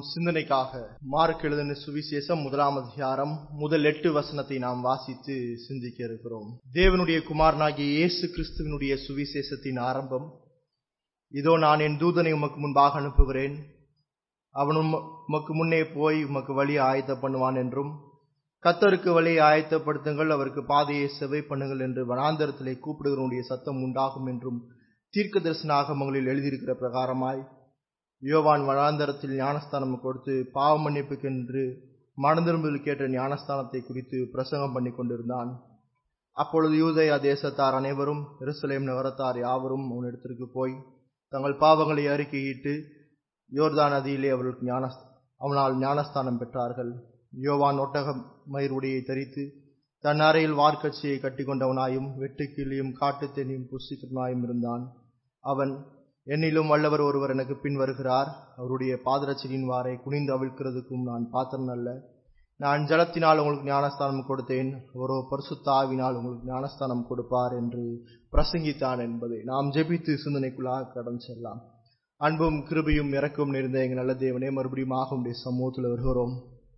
சிந்தனைக்காக mark எழுதின சுவிசேஷம் முதலாம் அதிகாரம் முதல் எட்டு வசனத்தை நாம் வாசித்து சிந்திக்க இருக்கிறோம் தேவனுடைய குமாரனாகிய இயேசு கிறிஸ்துவனுடைய சுவிசேஷத்தின் ஆரம்பம் இதோ நான் என் தூதனை உமக்கு முன்பாக அனுப்புகிறேன் அவன் உம்ம- உமக்கு முன்னே போய் உமக்கு வழி ஆயத்த பண்ணுவான் என்றும் கத்தருக்கு வழியை ஆயத்தப்படுத்துங்கள் அவருக்கு பாதையை செவை பண்ணுங்கள் என்று வனாந்தரத்திலே கூப்பிடுகிறவனுடைய சத்தம் உண்டாகும் என்றும் தீர்க்க தரிசன ஆகமங்களில் எழுதியிருக்கிற பிரகாரமாய் யோவான் வனாந்தரத்தில் ஞானஸ்தானம் கொடுத்து பாவ மன்னிப்புக்கென்று மனதிரும்புதல் கேட்ட ஞானஸ்தானத்தை குறித்து பிரசங்கம் பண்ணி கொண்டிருந்தான் அப்பொழுது யூதயா தேசத்தார் அனைவரும் எருசலேம் நகரத்தார் யாவரும் அவனிடத்திற்கு போய் தங்கள் பாவங்களை அறிக்கையிட்டு யோர்தான் நதியிலே அவர்களுக்கு ஞான அவனால் ஞானஸ்தானம் பெற்றார்கள் யோவான் ஒட்டக மயிருடையை தரித்து தன் அறையில் வார்க்கச்சியை கட்டிக்கொண்டவனாயும் வெட்டுக்கிளியும் காட்டுத்தேனியும் புசிக்கிறவனாயும் இருந்தான் அவன் என்னிலும் வல்லவர் ஒருவர் எனக்கு பின் வருகிறார் அவருடைய பாதரட்சியின் வாரை குனிந்து அவிழ்க்கிறதுக்கும் நான் பாத்திரன் அல்ல நான் ஜலத்தினால் உங்களுக்கு ஞானஸ்தானம் கொடுத்தேன் ஒரு பரிசுத்த ஆவினால் உங்களுக்கு ஞானஸ்தானம் கொடுப்பார் என்று பிரசங்கித்தான் என்பதை நாம் ஜெபித்து சிந்தனைக்குள்ளாக கடந்து செல்லலாம் அன்பும் கிருபையும் இறக்கும் நிறைந்த எங்கள் நல்ல தேவனே மறுபடியும் உடைய சமூகத்தில் வருகிறோம்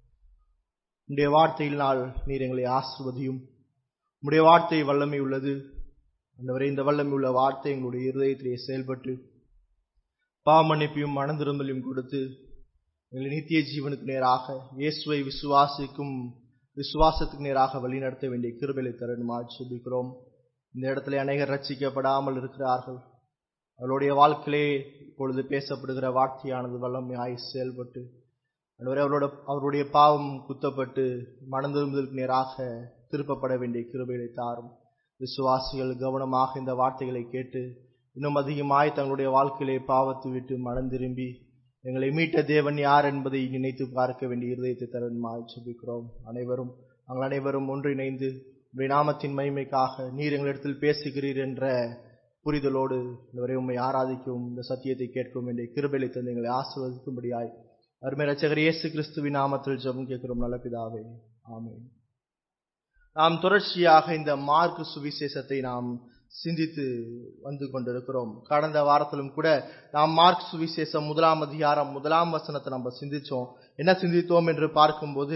உடைய வார்த்தையினால் நீர் எங்களை ஆசிர்வதியும் உடைய வார்த்தை வல்லமை உள்ளது அந்தவரை இந்த வல்லமை உள்ள வார்த்தை எங்களுடைய இருதயத்திலே செயல்பட்டு பாவமன்னிப்பையும் மனந்திரும்பலையும் கொடுத்து எங்களை நித்திய ஜீவனுக்கு நேராக இயேசுவை விசுவாசிக்கும் விசுவாசத்துக்கு நேராக வழிநடத்த வேண்டிய கிருபைகளை தரணுமா சொல்லிக்கிறோம் இந்த இடத்துல அநேகர் ரட்சிக்கப்படாமல் இருக்கிறார்கள் அவருடைய வாழ்க்கையிலே இப்பொழுது பேசப்படுகிற வார்த்தையானது வல்லமையாய் செயல்பட்டு ஆண்டவரே, அவரோட அவருடைய பாவம் குத்தப்பட்டு மனந்திரும்புதலுக்கு நேராக திருப்பப்பட வேண்டிய கிருபைகளை தாரும் விசுவாசிகள் கவனமாக இந்த வார்த்தைகளை கேட்டு இன்னும் அதிகமாய் தங்களுடைய வாழ்க்கையிலே பாவத்தை விட்டு மனம் திரும்பி எங்களை மீட்ட தேவன் யார் என்பதை நினைத்து பார்க்க வேண்டிய இருதயத்தை தருமாய் சுபிக்கிறோம் அனைவரும் நாங்கள் அனைவரும் ஒன்றிணைந்து உடைய நாமத்தின் மகிமைக்காக நீர் எங்களிடத்தில் பேசுகிறீர் என்ற புரிதலோடு இதுவரை உண்மை ஆராதிக்கும் இந்த சத்தியத்தை கேட்கும் வேண்டிய கிருபைகளை தந்து எங்களை ஆசிர்வதிக்கும்படியாய் அருமை ரச்சகர் இயேசு கிறிஸ்துவின் நாமத்தில் ஜெபம் கேட்கிறோம் நல்ல பிதாவே ஆமென் நாம் தொடர்ச்சியாக இந்த மார்க் சுவிசேஷத்தை நாம் சிந்தித்து வந்து கொண்டிருக்கிறோம் கடந்த வாரத்திலும் கூட நாம் மார்க் சுவிசேஷம் முதலாம் அதிகாரம் முதலாம் வசனத்தை நம்ம சிந்திச்சோம் என்ன சிந்தித்தோம் என்று பார்க்கும்போது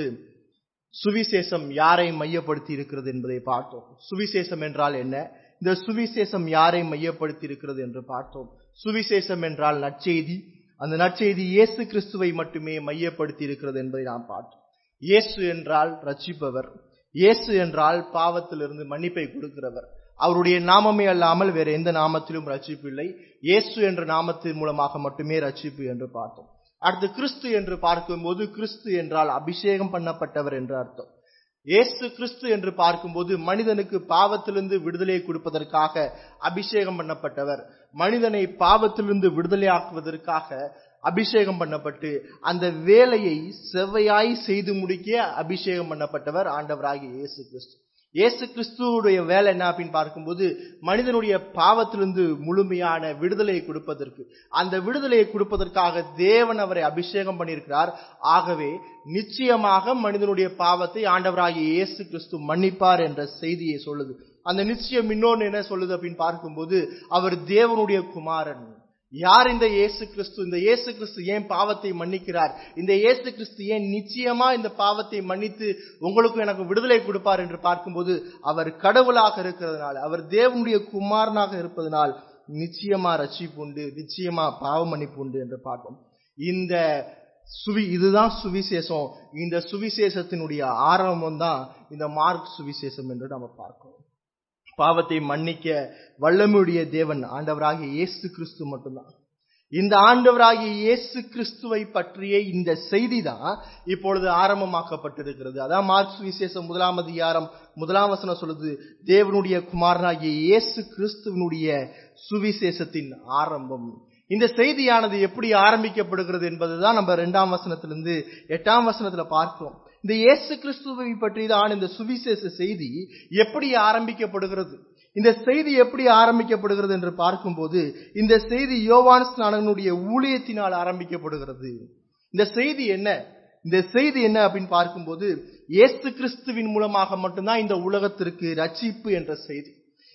சுவிசேஷம் யாரை மையப்படுத்தி இருக்கிறது என்பதை பார்த்தோம் சுவிசேஷம் என்றால் என்ன இந்த சுவிசேஷம் யாரை மையப்படுத்தி இருக்கிறது என்று பார்த்தோம் சுவிசேஷம் என்றால் நற்செய்தி அந்த நற்செய்தி இயேசு கிறிஸ்துவை மட்டுமே மையப்படுத்தி இருக்கிறது என்பதை நாம் பார்த்தோம் இயேசு என்றால் ரட்சிப்பவர் இயேசு என்றால் பாவத்திலிருந்து மன்னிப்பை கொடுக்கிறவர் அவருடைய நாமமே அல்லாமல் வேற எந்த நாமத்திலும் ரட்சிப்பு இல்லை இயேசு என்ற நாமத்தின் மூலமாக மட்டுமே ரட்சிப்பு என்று பார்த்தோம் அடுத்து கிறிஸ்து என்று பார்க்கும்போது கிறிஸ்து என்றால் அபிஷேகம் பண்ணப்பட்டவர் என்று அர்த்தம் இயேசு கிறிஸ்து என்று பார்க்கும்போது மனிதனுக்கு பாவத்திலிருந்து விடுதலை கொடுப்பதற்காக அபிஷேகம் பண்ணப்பட்டவர் மனிதனை பாவத்திலிருந்து விடுதலையாக்குவதற்காக அபிஷேகம் பண்ணப்பட்டு அந்த வேலையை செவ்வையாய் செய்து முடிக்க அபிஷேகம் பண்ணப்பட்டவர் ஆண்டவராகிய இயேசு கிறிஸ்து இயேசு கிறிஸ்துவுடைய வேலை என்ன அப்படின்னு பார்க்கும்போது மனிதனுடைய பாவத்திலிருந்து முழுமையான விடுதலையை கொடுப்பதற்கு அந்த விடுதலையை கொடுப்பதற்காக தேவன் அவரை அபிஷேகம் பண்ணியிருக்கிறார் ஆகவே நிச்சயமாக மனிதனுடைய பாவத்தை ஆண்டவராகிய இயேசு கிறிஸ்து மன்னிப்பார் என்ற செய்தியை சொல்லுது அந்த நிச்சயம் இன்னொன்னு என்ன சொல்லுது அப்படின்னு பார்க்கும்போது அவர் தேவனுடைய குமாரன் யார் இந்த இயேசு கிறிஸ்து இந்த இயேசு கிறிஸ்து ஏன் பாவத்தை மன்னிக்கிறார் இந்த இயேசு கிறிஸ்து ஏன் நிச்சயமா இந்த பாவத்தை மன்னித்து உங்களுக்கும் எனக்கு விடுதலை கொடுப்பார் என்று பார்க்கும்போது அவர் கடவுளாக இருக்கிறதுனால் அவர் தேவனுடைய குமாரனாக இருப்பதனால் நிச்சயமா ரட்சிப்பு உண்டு நிச்சயமா பாவ மன்னிப்பு உண்டு என்று பார்ப்போம் இந்த சுவி இதுதான் சுவிசேஷம் இந்த சுவிசேஷத்தினுடைய ஆரம்பம் தான் இந்த மார்க் சுவிசேஷம் என்று நம்ம பார்க்கிறோம் பாவத்தை மன்னிக்க வல்லமையுடைய தேவன் ஆண்டவராகிய இயேசு கிறிஸ்து மட்டும்தான் இந்த ஆண்டவராகிய இயேசு கிறிஸ்துவை பற்றிய இந்த செய்தி தான் இப்பொழுது ஆரம்பமாக்கப்பட்டிருக்கிறது அதான் மார்க்ஸ் விசேஷம் முதலாம் அதிகாரம் முதலாம் வசனம் சொல்லுது தேவனுடைய குமாரனாகிய இயேசு கிறிஸ்துவனுடைய சுவிசேஷத்தின் ஆரம்பம் இந்த செய்தியானது எப்படி ஆரம்பிக்கப்படுகிறது என்பதுதான் நம்ம இரண்டாம் வசனத்திலிருந்து எட்டாம் வசனத்துல பார்க்கிறோம் இந்த இயேசு கிறிஸ்துவை பற்றி தான் இந்த சுவிசேஷ செய்தி எப்படி ஆரம்பிக்கப்படுகிறது இந்த செய்தி எப்படி ஆரம்பிக்கப்படுகிறது என்று பார்க்கும்போது இந்த செய்தி யோவான் ஸ்நானனுடைய ஊழியத்தினால் ஆரம்பிக்கப்படுகிறது இந்த செய்தி என்ன இந்த செய்தி என்ன அப்படின்னு பார்க்கும்போது இயேசு கிறிஸ்துவின் மூலமாக மட்டும்தான் இந்த உலகத்திற்கு ரட்சிப்பு என்ற செய்தி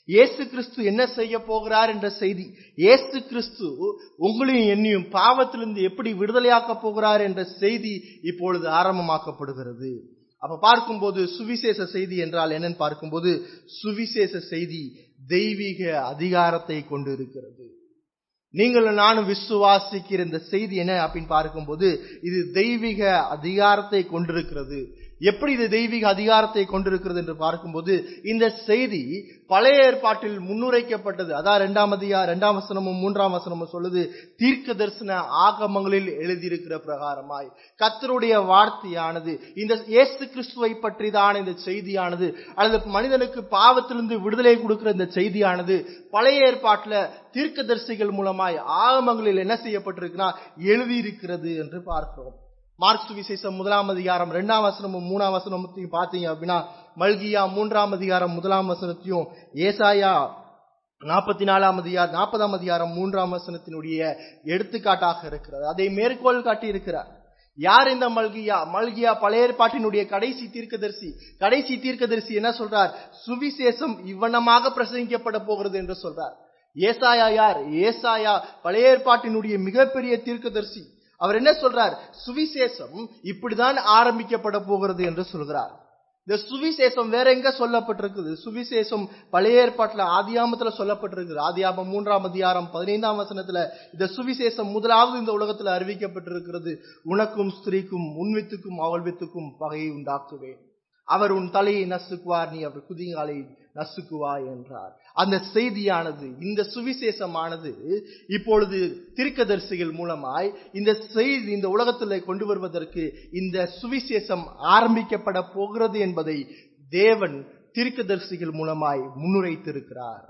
இயேசு கிறிஸ்து என்ன செய்ய போகிறார் என்ற செய்தி இயேசு கிறிஸ்து உங்களையும் என்னையும் பாவத்திலிருந்து எப்படி விடுதலையாக்க போகிறார் என்ற செய்தி இப்பொழுது ஆரம்பமாக்கப்படுகிறது அப்ப பார்க்கும்போது சுவிசேஷ செய்தி என்றால் என்னன்னு பார்க்கும்போது சுவிசேஷ செய்தி தெய்வீக அதிகாரத்தை கொண்டு இருக்கிறது நீங்களும் நானும் விசுவாசிக்கிற இந்த செய்தி என்ன அப்படின்னு பார்க்கும்போது இது தெய்வீக அதிகாரத்தை கொண்டிருக்கிறது எப்படி இது தெய்வீக அதிகாரத்தை கொண்டிருக்கிறது என்று பார்க்கும்போது இந்த செய்தி பழைய ஏற்பாட்டில் முன்னுரைக்கப்பட்டது அதான் இரண்டாம் அதிகார இரண்டாம் வசனமும் மூன்றாம் வசனமும் சொல்லுது தீர்க்க தரிசன ஆகமங்களில் எழுதியிருக்கிற பிரகாரமாய் கத்தருடைய வார்த்தையானது இந்த இயேசு கிறிஸ்துவை பற்றிதான் இந்த செய்தியானது அல்லது மனிதனுக்கு பாவத்திலிருந்து விடுதலை கொடுக்கிற இந்த செய்தியானது பழைய ஏற்பாட்டில் தீர்க்கதரிசிகள் மூலமாய் ஆகமங்களில் என்ன செய்யப்பட்டிருக்குன்னா எழுதியிருக்கிறது என்று பார்க்கிறோம் மார்க் சுவிசேஷம் முதலாம் அதிகாரம் இரண்டாம் வசனமும் மூணாம் வசனத்தையும் பார்த்தீங்க அப்படின்னா மல்கியா மூன்றாம் அதிகாரம் முதலாம் வசனத்தையும் ஏசாயா நாற்பத்தி நாலாம் அதிகாரம் நாற்பதாம் அதிகாரம் மூன்றாம் வசனத்தினுடைய எடுத்துக்காட்டாக இருக்கிறது அதை மேற்கோள் காட்டி இருக்கிறார் யார் இந்த மல்கியா மல்கியா பழைய ஏற்பாட்டினுடைய கடைசி தீர்க்கதரிசி கடைசி தீர்க்கதரிசி என்ன சொல்றார் சுவிசேஷம் இவ்வனமாக பிரசங்கிக்கப்பட போகிறது என்று சொல்றார் ஏசாயா யார் ஏசாயா பழைய ஏற்பாட்டினுடைய மிகப்பெரிய தீர்க்கதரிசி அவர் என்ன சொல்றார் சுவிசேஷம் இப்படிதான் ஆரம்பிக்கப்பட போகிறது என்று சொல்கிறார் இந்த சுவிசேஷம் வேற எங்க சொல்லப்பட்டிருக்குது சுவிசேஷம் பழைய ஏற்பாட்டுல ஆதியாமத்துல சொல்லப்பட்டிருக்குது ஆதியாமம் மூன்றாம் அதிகாரம் பதினைந்தாம் வசனத்துல இந்த சுவிசேஷம் முதலாவது இந்த உலகத்துல அறிவிக்கப்பட்டிருக்கிறது உனக்கும் ஸ்திரீக்கும் உன் வித்துக்கும் அவள் வித்துக்கும் பகையை உண்டாக்குவேன் அவர் உன் தலையை நசுக்குவார் நீ அவர் குதிங்காலை நசுக்குவாய் என்றார் அந்த செய்தியானது இந்த சுவிசேஷமானது இப்பொழுது திருக்கதரிசிகள் மூலமாய் இந்த செய்தி இந்த உலகத்தில் கொண்டு வருவதற்கு இந்த சுவிசேஷம் ஆரம்பிக்கப்பட போகிறது என்பதை தேவன் திருக்கதரிசிகள் மூலமாய் முன்னுரைத்திருக்கிறார்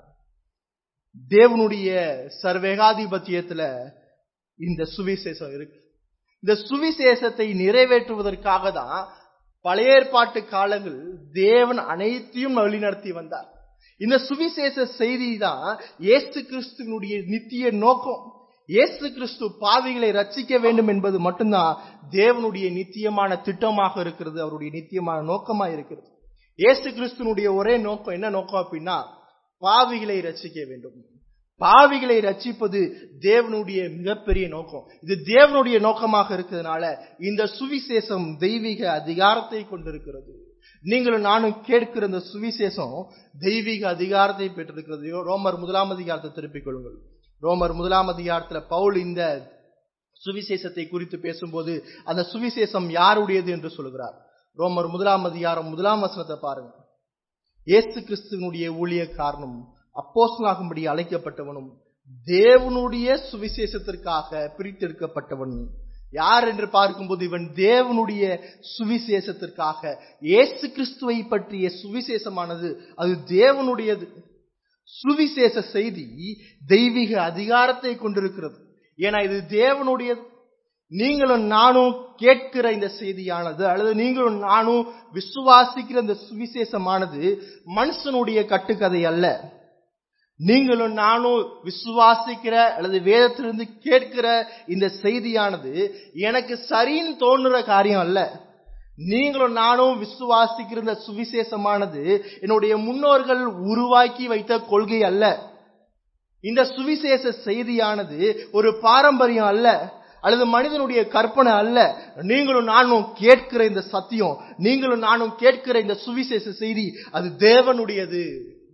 தேவனுடைய சர்வேகாதிபத்தியத்துல இந்த சுவிசேஷம் இருக்கு இந்த சுவிசேஷத்தை நிறைவேற்றுவதற்காக தான் பழைய ஏற்பாட்டு காலங்கள் தேவன் அனைத்தையும் வழிநடத்தி வந்தார் இந்த சுவிசேஷ செய்தி தான் இயேசு கிறிஸ்துவனுடைய நித்திய நோக்கம் இயேசு கிறிஸ்து பாவிகளை ரட்சிக்க வேண்டும் என்பது மட்டும்தான் தேவனுடைய நித்தியமான திட்டமாக இருக்கிறது அவருடைய நித்தியமான நோக்கமா இருக்கிறது இயேசு கிறிஸ்துவனுடைய ஒரே நோக்கம் என்ன நோக்கம் அப்படின்னா பாவிகளை ரட்சிக்க வேண்டும் பாவிகளை ரட்சிப்பது தேவனுடைய மிகப்பெரிய நோக்கம் இது தேவனுடைய நோக்கமாக இருக்கிறதுனால இந்த சுவிசேஷம் தெய்வீக அதிகாரத்தை கொண்டிருக்கிறது நீங்களும் நானும் கேட்கிற இந்த சுவிசேஷம் தெய்வீக அதிகாரத்தை பெற்றிருக்கிறது ரோமர் முதலாம் அதிகாரத்தை திருப்பிக் கொள்ளுங்கள் ரோமர் முதலாம் அதிகாரத்துல பவுல் இந்த சுவிசேஷத்தை குறித்து பேசும்போது அந்த சுவிசேஷம் யாருடையது என்று சொல்கிறார் ரோமர் முதலாம் அதிகாரம் முதலாம் வசனத்தை பாருங்க இயேசு கிறிஸ்துவனுடைய ஊழிய காரணம் அப்போஸ்தலாகும்படி அழைக்கப்பட்டவனும் தேவனுடைய சுவிசேஷத்திற்காக பிரித்தெடுக்கப்பட்டவன் யார் என்று பார்க்கும்போது இவன் தேவனுடைய சுவிசேஷத்திற்காக இயேசு கிறிஸ்துவை பற்றிய சுவிசேஷமானது அது தேவனுடையது சுவிசேஷ செய்தி தெய்வீக அதிகாரத்தை கொண்டிருக்கிறது ஏன்னா இது தேவனுடையது நீங்களும் நானும் கேட்கிற இந்த செய்தியானது அல்லது நீங்களும் நானும் விசுவாசிக்கிற இந்த சுவிசேஷமானது மனுஷனுடைய கட்டுக்கதை அல்ல நீங்களும் நானும் விசுவாசிக்கிற அல்லது வேதத்திலிருந்து கேட்கிற இந்த செய்தியானது எனக்கு சரின்னு தோணுற காரியம் அல்ல நீங்களும் நானும் விசுவாசிக்கிற இந்த சுவிசேஷமானது என்னுடைய முன்னோர்கள் உருவாக்கி வைத்த கொள்கை அல்ல இந்த சுவிசேஷ செய்தியானது ஒரு பாரம்பரியம் அல்ல அல்லது மனிதனுடைய கற்பனை அல்ல நீங்களும் நானும் கேட்கிற இந்த சத்தியம் நீங்களும் நானும் கேட்கிற இந்த சுவிசேஷ செய்தி அது தேவனுடையது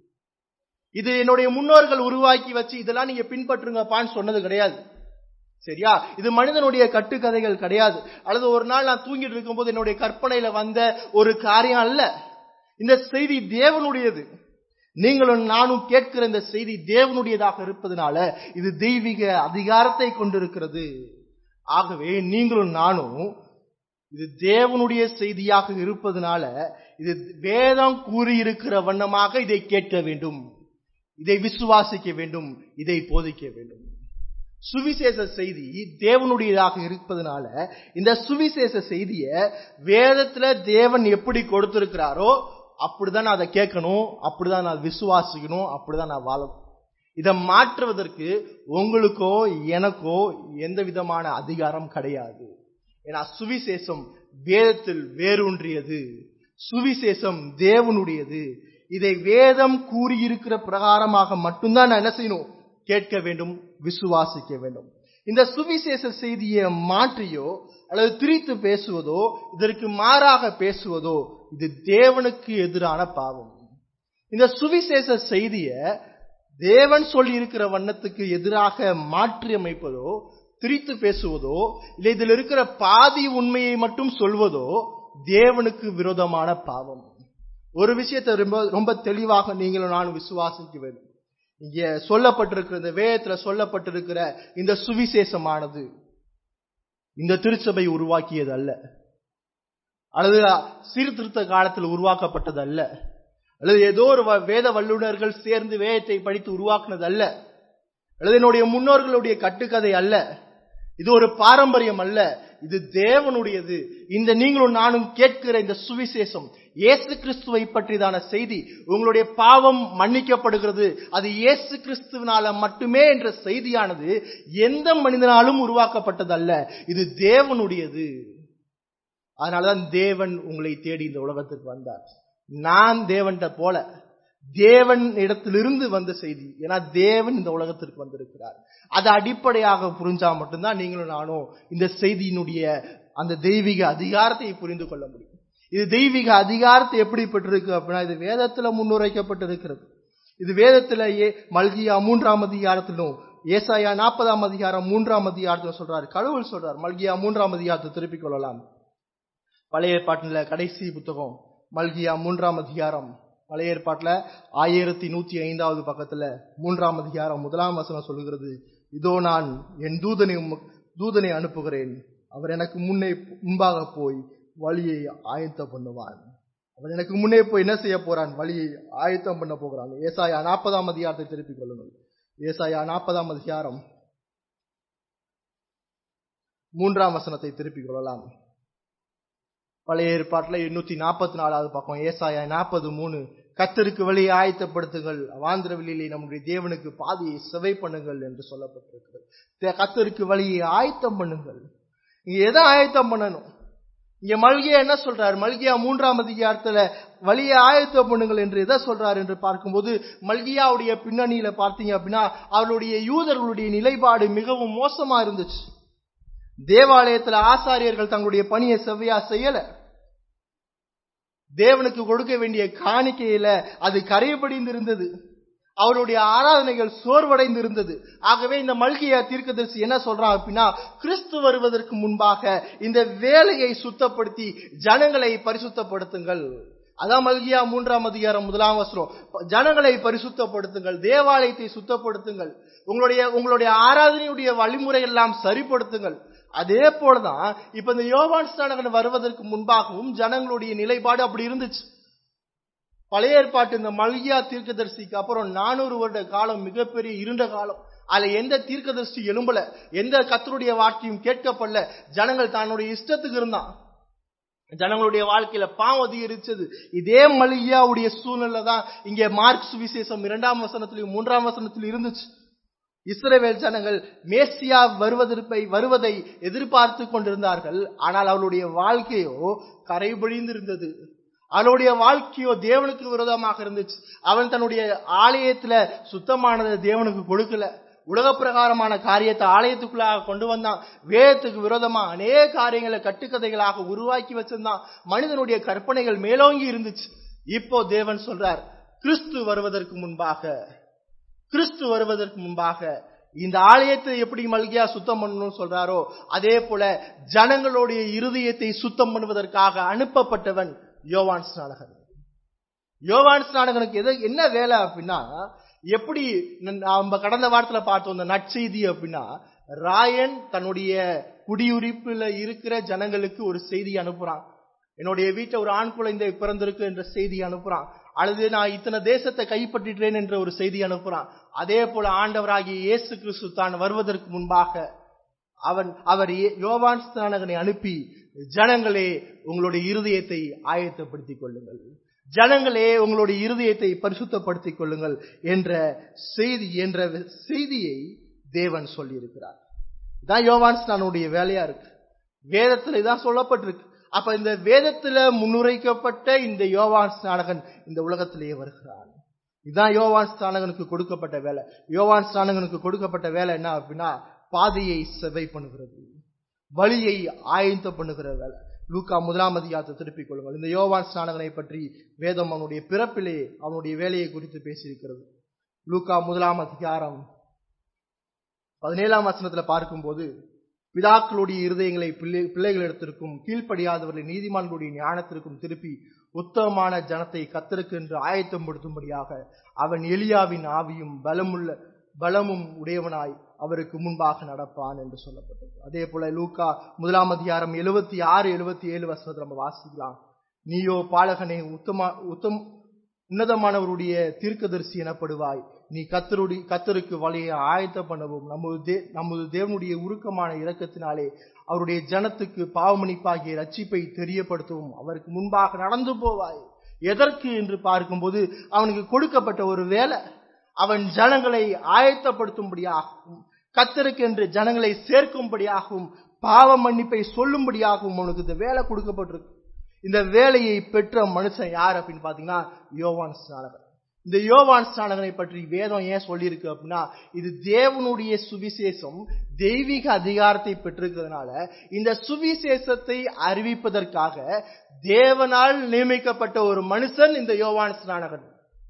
இது என்னுடைய முன்னோர்கள் உருவாக்கி வச்சு இதெல்லாம் நீங்க பின்பற்றுங்கப்பான்னு சொன்னது கிடையாது சரியா இது மனிதனுடைய கட்டுக்கதைகள் கிடையாது அல்லது ஒரு நாள் நான் தூங்கிட்டு இருக்கும்போது என்னுடைய கற்பனையில வந்த ஒரு காரியம் அல்ல இந்த செய்தி தேவனுடையது நீங்களும் நானும் கேட்கிற இந்த செய்தி தேவனுடையதாக இருப்பதனால இது தெய்வீக அதிகாரத்தை கொண்டிருக்கிறது ஆகவே நீங்களும் நானும் இது தேவனுடைய செய்தியாக இருப்பதனால இது வேதம் கூறியிருக்கிற வண்ணமாக இதை கேட்க வேண்டும் இதை விசுவாசிக்க வேண்டும் இதை போதிக்க வேண்டும் சுவிசேஷ செய்தி தேவனுடையதாக இருப்பதனால இந்த சுவிசேஷ செய்திய வேதத்துல தேவன் எப்படி கொடுத்திருக்கிறாரோ அப்படிதான் நான் அதை கேட்கணும் அப்படிதான் நான் விசுவாசிக்கணும் அப்படிதான் நான் வாழணும் இதை மாற்றுவதற்கு உங்களுக்கோ எனக்கோ எந்த விதமான அதிகாரம் கிடையாது ஏன்னா சுவிசேஷம் வேதத்தில் வேரூன்றியது சுவிசேஷம் தேவனுடையது இதை வேதம் கூறியிருக்கிற பிரகாரமாக மட்டும்தான் நான் என்ன செய்யணும் கேட்க வேண்டும் விசுவாசிக்க வேண்டும் இந்த சுவிசேஷ செய்தியை மாற்றியோ அல்லது திரித்து பேசுவதோ இதற்கு மாறாக பேசுவதோ இது தேவனுக்கு எதிரான பாவம் இந்த சுவிசேஷ செய்திய தேவன் சொல்லி இருக்கிற வண்ணத்துக்கு எதிராக மாற்றி அமைப்பதோ திரித்து பேசுவதோ இல்லை இதில் இருக்கிற பாதி உண்மையை மட்டும் சொல்வதோ தேவனுக்கு விரோதமான பாவம் ஒரு விஷயத்தை ரொம்ப ரொம்ப தெளிவாக நீங்களும் நானும் விசுவாசிக்க வேண்டும் இங்க சொல்லப்பட்டிருக்கிற இந்த வேதத்துல சொல்லப்பட்டிருக்கிற இந்த சுவிசேஷமானது இந்த திருச்சபை உருவாக்கியது அல்ல அல்லது சீர்திருத்த காலத்தில் உருவாக்கப்பட்டது அல்ல அல்லது ஏதோ ஒரு வேத வல்லுநர்கள் சேர்ந்து வேதத்தை படித்து உருவாக்குனது அல்ல அல்லது என்னுடைய முன்னோர்களுடைய கட்டுக்கதை அல்ல இது ஒரு பாரம்பரியம் அல்ல இது தேவனுடையது இந்த நீங்களும் நானும் கேட்கிற இந்த சுவிசேஷம் இயேசு கிறிஸ்துவை பற்றிதான செய்தி உங்களுடைய பாவம் மன்னிக்கப்படுகிறது அது இயேசு கிறிஸ்துவனால மட்டுமே என்ற செய்தியானது எந்த மனிதனாலும் உருவாக்கப்பட்டது அல்ல இது தேவனுடையது அதனாலதான் தேவன் உங்களை தேடி இந்த உலகத்திற்கு வந்தார் நான் தேவன்கிட்ட போல தேவன் இடத்திலிருந்து வந்த செய்தி ஏன்னா தேவன் இந்த உலகத்திற்கு வந்திருக்கிறார் அதை அடிப்படையாக புரிஞ்சா மட்டும்தான் நீங்களும் நானும் இந்த செய்தியினுடைய அந்த தெய்வீக அதிகாரத்தை புரிந்து கொள்ள முடியும் இது தெய்வீக அதிகாரத்தை எப்படி பெற்றிருக்கு அப்படின்னா இது வேதத்துல முன்னுரைக்கப்பட்டிருக்கிறது இது வேதத்திலேயே மல்கியா மூன்றாம் அதிகாரத்திலும் ஏசாயா நாற்பதாம் அதிகாரம் மூன்றாம் அதிகாரத்தில் சொல்றாரு கடவுள் சொல்றார் மல்கியா மூன்றாம் அதிகாரத்தை திருப்பிக் கொள்ளலாம் பழைய ஏற்பாட்டில் கடைசி புத்தகம் மல்கியா மூன்றாம் அதிகாரம் பழைய ஏற்பாட்டில் ஆயிரத்தி நூத்தி ஐந்தாவது பக்கத்துல மூன்றாம் அதிகாரம் முதலாம் வசனம் சொல்லுகிறது இதோ நான் என் தூதனை தூதனை அனுப்புகிறேன் அவர் எனக்கு முன்னே முன்பாக போய் வழியை ஆயத்தம் பண்ணுவான் அவன் எனக்கு முன்னே போய் என்ன செய்ய போறான் வழியை ஆயத்தம் பண்ண போகிறான் ஏசாயா நாற்பதாம் அதிகாரத்தை திருப்பிக் கொள்ளுங்கள் ஏசாயா நாற்பதாம் அதிகாரம் மூன்றாம் வசனத்தை திருப்பிக் கொள்ளலாம் பழைய ஏற்பாட்டில் எண்ணூத்தி நாற்பத்தி நாலாவது பக்கம் ஏசாயா நாற்பது மூணு கத்தருக்கு வழியை ஆயத்தப்படுத்துங்கள் அவாந்திர வெளியிலே நம்முடைய தேவனுக்கு பாதையை செவை பண்ணுங்கள் என்று சொல்லப்பட்டிருக்கிறது கத்தருக்கு வழியை ஆயத்தம் பண்ணுங்கள் இங்க எதை ஆயத்தம் பண்ணணும் இங்க மல்கியா என்ன சொல்றாரு மல்கியா மூன்றாம் அதிகாரத்துல வழியை ஆயத்தம் பண்ணுங்கள் என்று எதை சொல்றாரு என்று பார்க்கும்போது மல்கியாவுடைய பின்னணியில பார்த்தீங்க அப்படின்னா அவருடைய யூதர்களுடைய நிலைப்பாடு மிகவும் மோசமா இருந்துச்சு தேவாலயத்துல ஆசாரியர்கள் தங்களுடைய பணியை செவ்வையா செய்யல தேவனுக்கு கொடுக்க வேண்டிய காணிக்கையில அது கரையப்படிந்து இருந்தது அவருடைய ஆராதனைகள் சோர்வடைந்து இருந்தது ஆகவே இந்த மல்கியா தீர்க்கதரிசி என்ன சொல்றான் அப்படின்னா கிறிஸ்து வருவதற்கு முன்பாக இந்த வேலையை சுத்தப்படுத்தி ஜனங்களை பரிசுத்தப்படுத்துங்கள் அதான் மல்கியா மூன்றாம் அதிகாரம் முதலாம் வசனம் ஜனங்களை பரிசுத்தப்படுத்துங்கள் தேவாலயத்தை சுத்தப்படுத்துங்கள் உங்களுடைய உங்களுடைய ஆராதனையுடைய வழிமுறை எல்லாம் சரிப்படுத்துங்கள் அதே போலதான் இப்ப இந்த யோவான் ஸ்நானகன் வருவதற்கு முன்பாகவும் ஜனங்களுடைய நிலைப்பாடு அப்படி இருந்துச்சு பழைய ஏற்பாட்டு இந்த மல்கியா தீர்க்கதரிசிக்கு அப்புறம் நானூறு வருட காலம் மிகப்பெரிய இருண்ட காலம் அதுல எந்த தீர்க்கதரிசி எழும்பல எந்த கத்தருடைய வார்த்தையும் கேட்கப்படல ஜனங்கள் தன்னுடைய இஷ்டத்துக்கு இருந்தான் ஜனங்களுடைய வாழ்க்கையில பாவம் அதிகரிச்சது இதே மல்கியாவுடைய சூழ்நிலை தான் இங்க மார்க் சுவிசேஷம் இரண்டாம் வசனத்திலையும் மூன்றாம் வசனத்திலும் இருந்துச்சு இஸ்ரேவேல் ஜனங்கள் மேசியா வருவதற்பை வருவதை எதிர்பார்த்து கொண்டிருந்தார்கள் ஆனால் அவளுடைய வாழ்க்கையோ கரைபொழிந்து இருந்தது அவனுடைய வாழ்க்கையோ தேவனுக்கு விரோதமாக இருந்துச்சு அவன் தன்னுடைய ஆலயத்துல சுத்தமானதை தேவனுக்கு கொடுக்கல உலக பிரகாரமான காரியத்தை ஆலயத்துக்குள்ளாக கொண்டு வந்தான் வேதத்துக்கு விரோதமா அநேக காரியங்களை கட்டுக்கதைகளாக உருவாக்கி வச்சிருந்தான் மனிதனுடைய கற்பனைகள் மேலோங்கி இருந்துச்சு இப்போ தேவன் சொல்றார் கிறிஸ்து வருவதற்கு முன்பாக கிறிஸ்து வருவதற்கு முன்பாக இந்த ஆலயத்தை எப்படி மல்கியா சுத்தம் பண்ணணும்னு சொல்றாரோ அதே போல ஜனங்களுடைய இருதயத்தை சுத்தம் பண்ணுவதற்காக அனுப்பப்பட்டவன் யோவான் ஸ்நானகன் யோவான் ஸ்நானகனுக்கு எது என்ன வேலை அப்படின்னா எப்படி நம்ம கடந்த வாரத்துல பார்த்தோம் இந்த நற்செய்தி அப்படின்னா ராயன் தன்னுடைய குடியுரிப்புல இருக்கிற ஜனங்களுக்கு ஒரு செய்தி அனுப்புறான் என்னுடைய வீட்டில் ஒரு ஆண் குழந்தை பிறந்திருக்கு என்ற செய்தி அனுப்புறான் அல்லது நான் இத்தனை தேசத்தை கைப்பற்றிட்டேன் என்ற ஒரு செய்தி அனுப்புறான் அதே போல ஆண்டவராகிய இயேசு கிறிஸ்து தான் வருவதற்கு முன்பாக அவன் அவர் யோவான் ஸ்நானகனை அனுப்பி ஜனங்களே உங்களுடைய இருதயத்தை ஆயத்தப்படுத்திக் கொள்ளுங்கள் ஜனங்களே உங்களுடைய இருதயத்தை பரிசுத்தப்படுத்திக் கொள்ளுங்கள் என்ற செய்தி என்ற செய்தியை தேவன் சொல்லி இருக்கிறார் இதான் யோவான் ஸ்நானுடைய வேலையா இருக்கு வேதத்துல இதான் சொல்லப்பட்டிருக்கு அப்ப இந்த வேதத்துல முன்னுரைக்கப்பட்ட இந்த யோவான் ஸ்நானகன் இந்த உலகத்திலேயே வருகிறான் இதுதான் யோவான் ஸ்நானகனுக்கு கொடுக்கப்பட்ட வேலை யோவான் ஸ்நானகனுக்கு கொடுக்கப்பட்ட வேலை என்ன அப்படின்னா பாதையை செவை பண்ணுகிறது வழியை ஆயத்த பண்ணுகிற வேலை லூக்கா முதலாம் அதிகாரத்தை திருப்பிக் கொள்ளுங்கள் இந்த யோவான் ஸ்நானகனை பற்றி வேதம் அவனுடைய பிறப்பிலே அவனுடைய வேலையை குறித்து பேசியிருக்கிறது லூக்கா முதலாம் அதிகாரம் பதினேழாம் வசனத்துல பார்க்கும்போது பிதாக்களுடைய இருதயங்களை பிள்ளை பிள்ளைகளிடத்திற்கும் கீழ்ப்படியாதவர்களை நீதிமான்களுடைய ஞானத்திற்கும் திருப்பி உத்தமமான ஜனத்தை கத்தருக்கு என்று ஆயத்தம் படுத்தும்படியாக அவன் எலியாவின் ஆவியும் பலமுள்ள பலமும் உடையவனாய் அவருக்கு முன்பாக நடப்பான் என்று சொல்லப்பட்டது அதே போல லூக்கா முதலாம் அதிகாரம் எழுபத்தி ஆறு எழுபத்தி ஏழு வருஷத்தை நம்ம வாசிக்கலாம் நீயோ பாலகனே உத்தமா உத்தம் உன்னதமானவருடைய தீர்க்கதரிசி எனப்படுவாய் நீ கத்தருடைய கத்தருக்கு வழியை ஆயத்த பண்ணவும் நமது தே நமது தேவனுடைய உருக்கமான இரக்கத்தினாலே அவருடைய ஜனத்துக்கு பாவமணிப்பாகிய ரட்சிப்பை தெரியப்படுத்தவும் அவருக்கு முன்பாக நடந்து போவாய் எதற்கு என்று பார்க்கும்போது அவனுக்கு கொடுக்கப்பட்ட ஒரு வேலை அவன் ஜனங்களை ஆயத்தப்படுத்தும்படியாகவும் கத்தருக்கு என்று ஜனங்களை சேர்க்கும்படியாகவும் பாவ மன்னிப்பை சொல்லும்படியாகவும் அவனுக்கு இந்த வேலை கொடுக்கப்பட்டிருக்கு இந்த வேலையை பெற்ற மனுஷன் யார் அப்படின்னு பாத்தீங்கன்னா யோவான் ஸ்நானகன் இந்த யோவான் ஸ்நானகனை பற்றி வேதம் ஏன் சொல்லியிருக்கு அப்படின்னா இது தேவனுடைய சுவிசேஷம் தெய்வீக அதிகாரத்தை பெற்றிருக்கிறதுனால இந்த சுவிசேஷத்தை அறிவிப்பதற்காக தேவனால் நியமிக்கப்பட்ட ஒரு மனுஷன் இந்த யோவான் ஸ்நானகன்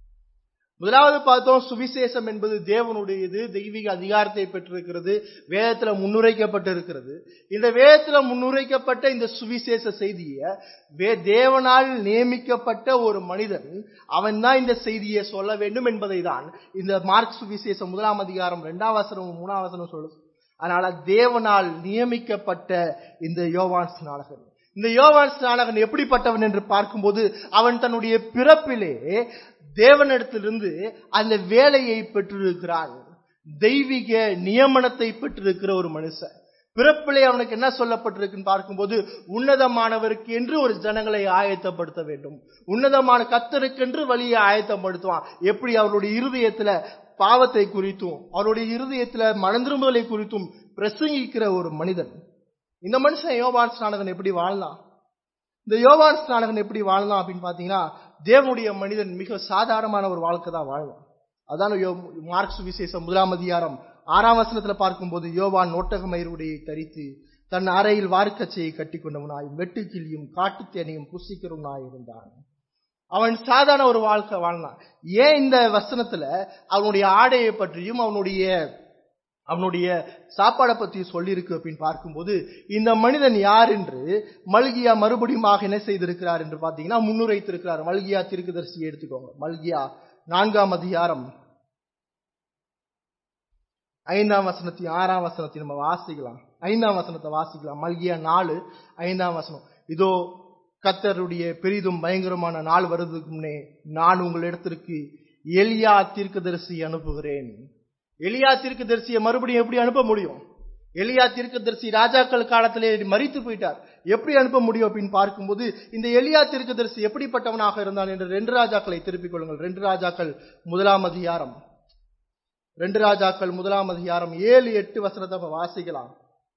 முதலாவது பார்த்தோம் சுவிசேஷம் என்பது தேவனுடையது தெய்வீக அதிகாரத்தை பெற்றிருக்கிறது வேதத்துல முன்னுரைக்கப்பட்டிருக்கிறது இந்த வேதத்துல முன்னுரைக்கப்பட்ட இந்த சுவிசேஷ செய்தியை வே தேவனால் நியமிக்கப்பட்ட ஒரு மனிதன் அவன் தான் இந்த செய்தியை சொல்ல வேண்டும் என்பதை தான் இந்த மார்க் சுவிசேஷம் முதலாம் அதிகாரம் இரண்டாம் வசனம் மூணாம் வசனம் சொல்லுது அதனால தேவனால் நியமிக்கப்பட்ட இந்த யோவான் ஸ்நானகன் இந்த யோவான் ஸ்நானகன் எப்படிப்பட்டவன் என்று பார்க்கும்போது அவன் தன்னுடைய பிறப்பிலே தேவனிடத்திலிருந்து அந்த வேலையை பெற்றிருக்கிறான் தெய்வீக நியமனத்தை பெற்றிருக்கிற ஒரு மனுஷன் பிறப்பிலே அவனுக்கு என்ன சொல்லப்பட்டிருக்குன்னு பார்க்கும்போது உன்னதமானவருக்கு என்று ஒரு ஜனங்களை ஆயத்தப்படுத்த வேண்டும் உன்னதமான கத்தருக்கென்று வழியை ஆயத்தப்படுத்துவான் எப்படி அவருடைய இருதயத்துல பாவத்தை குறித்தும் அவருடைய இருதயத்துல மனந்திரும்புதலை குறித்தும் பிரசங்கிக்கிற ஒரு மனிதன் இந்த மனுஷன் யோவான் ஸ்நானகன் எப்படி வாழலாம் இந்த யோவான் ஸ்நானகன் எப்படி வாழலாம் அப்படின்னு பாத்தீங்கன்னா தேவனுடைய மனிதன் மிக சாதாரணமான ஒரு வாழ்க்கை தான் வாழலாம் அதான் மார்க்ஸ் விசேஷம் முதலாம் அதிகாரம் ஆறாம் வசனத்துல பார்க்கும்போது யோவான் நோட்டகமயிருடைய தரித்து தன் அறையில் வார்க்கச்சையை கட்டி கொண்டவனாய் வெட்டுக்கிளியும் காட்டுத்தேனையும் புசிக்கிறவனாய் இருந்தான் அவன் சாதாரண ஒரு வாழ்க்கை வாழ்ந்தான் ஏன் இந்த வசனத்துல அவனுடைய ஆடையை பற்றியும் அவனுடைய அவனுடைய சாப்பாடை பத்தி சொல்லியிருக்கு அப்படின்னு பார்க்கும்போது இந்த மனிதன் யார் என்று மல்கியா மறுபடியும் என்ன செய்திருக்கிறார் என்று பார்த்தீங்கன்னா முன்னுரைத்திருக்கிறார் மல்கியா திருக்குதரிசியை எடுத்துக்கோங்க மல்கியா நான்காம் அதிகாரம் ஐந்தாம் வசனத்தை ஆறாம் வசனத்தை நம்ம வாசிக்கலாம் ஐந்தாம் வசனத்தை வாசிக்கலாம் மல்கியா நாலு ஐந்தாம் வசனம் இதோ கத்தருடைய பெரிதும் பயங்கரமான நாள் வருவதற்கு முன்னே நான் உங்களிடத்திற்கு எலியா தீர்க்கதரிசி அனுப்புகிறேன் எலியா தீர்க்கதரிசியை மறுபடியும் எப்படி அனுப்ப முடியும் எலியா தீர்க்கதரிசி ராஜாக்கள் காலத்திலே மறித்து போயிட்டார் எப்படி அனுப்ப முடியும் அப்படின்னு பார்க்கும்போது இந்த எலியா தீர்க்கதரிசி எப்படிப்பட்டவனாக இருந்தான் என்று ரெண்டு ராஜாக்களை திருப்பிக் கொள்ளுங்கள் ரெண்டு ராஜாக்கள் முதலாம் அதிகாரம் ரெண்டு ராஜாக்கள் முதலாம் அதிகாரம் ஏழு எட்டு வசனத்தை வாசிக்கலாம்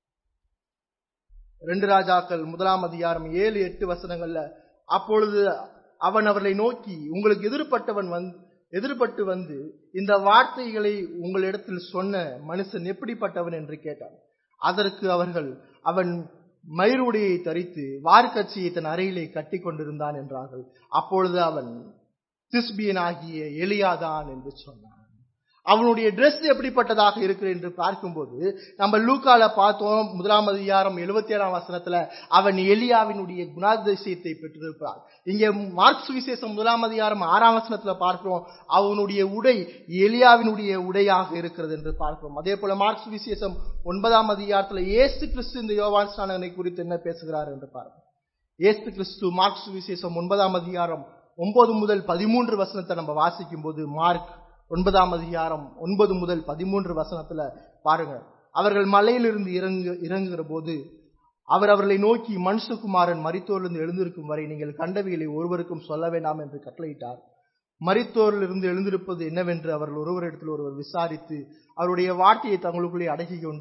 ரெண்டு ராஜாக்கள் முதலாம் அதிகாரம் ஏழு எட்டு வசனங்கள்ல அப்பொழுது அவன் அவர்களை நோக்கி உங்களுக்கு எதிர்பட்டவன் வந்து எதிர்பட்டு வந்து இந்த வார்த்தைகளை உங்களிடத்தில் சொன்ன மனுஷன் எப்படிப்பட்டவன் என்று கேட்டான் அதற்கு அவர்கள் அவன் மயிருடையை தரித்து வார்க்கட்சியை தன் அறையிலே கட்டி கொண்டிருந்தான் என்றார்கள் அப்பொழுது அவன் திஸ்பியன் ஆகிய எலியாதான் என்று சொன்னான் அவனுடைய ட்ரெஸ் எப்படிப்பட்டதாக இருக்கு என்று பார்க்கும்போது நம்ம லூக்கால பார்த்தோம் முதலாம் அதிகாரம் எழுபத்தி ஏழாம் வசனத்துல அவன் எலியாவினுடைய குணாதிசயத்தை பெற்றிருப்பார் இங்கே மார்க்ஸ் விசேஷம் முதலாம் அதிகாரம் ஆறாம் வசனத்துல பார்க்கிறோம் அவனுடைய உடை எலியாவினுடைய உடையாக இருக்கிறது என்று பார்க்கிறோம் அதே போல மார்க்ஸ் விசேஷம் ஒன்பதாம் அதிகாரத்துல ஏசு கிறிஸ்து இந்த யோவான் ஸ்நானனை குறித்து என்ன பேசுகிறார் என்று பார்க்கிறோம் ஏசு கிறிஸ்து மார்க்ஸ் விசேஷம் ஒன்பதாம் அதிகாரம் ஒன்பது முதல் பதிமூன்று வசனத்தை நம்ம வாசிக்கும் போது மார்க் ஒன்பதாம் அதிகாரம் ஒன்பது முதல் பதிமூன்று வசனத்துல பாருங்க அவர்கள் மலையிலிருந்து இறங்கு இறங்குகிற போது அவர் அவர்களை நோக்கி மனுஷகுமாரன் மரித்தோரிலிருந்து எழுந்திருக்கும் வரை நீங்கள் கண்டவைகளை ஒருவருக்கும் சொல்ல வேண்டாம் என்று கட்டளையிட்டார் மரித்தோரிலிருந்து எழுந்திருப்பது என்னவென்று அவர்கள் ஒருவரிடத்தில் ஒருவர் விசாரித்து அவருடைய வார்த்தையை தங்களுக்குள்ளே அடக்கிக் கொண்டு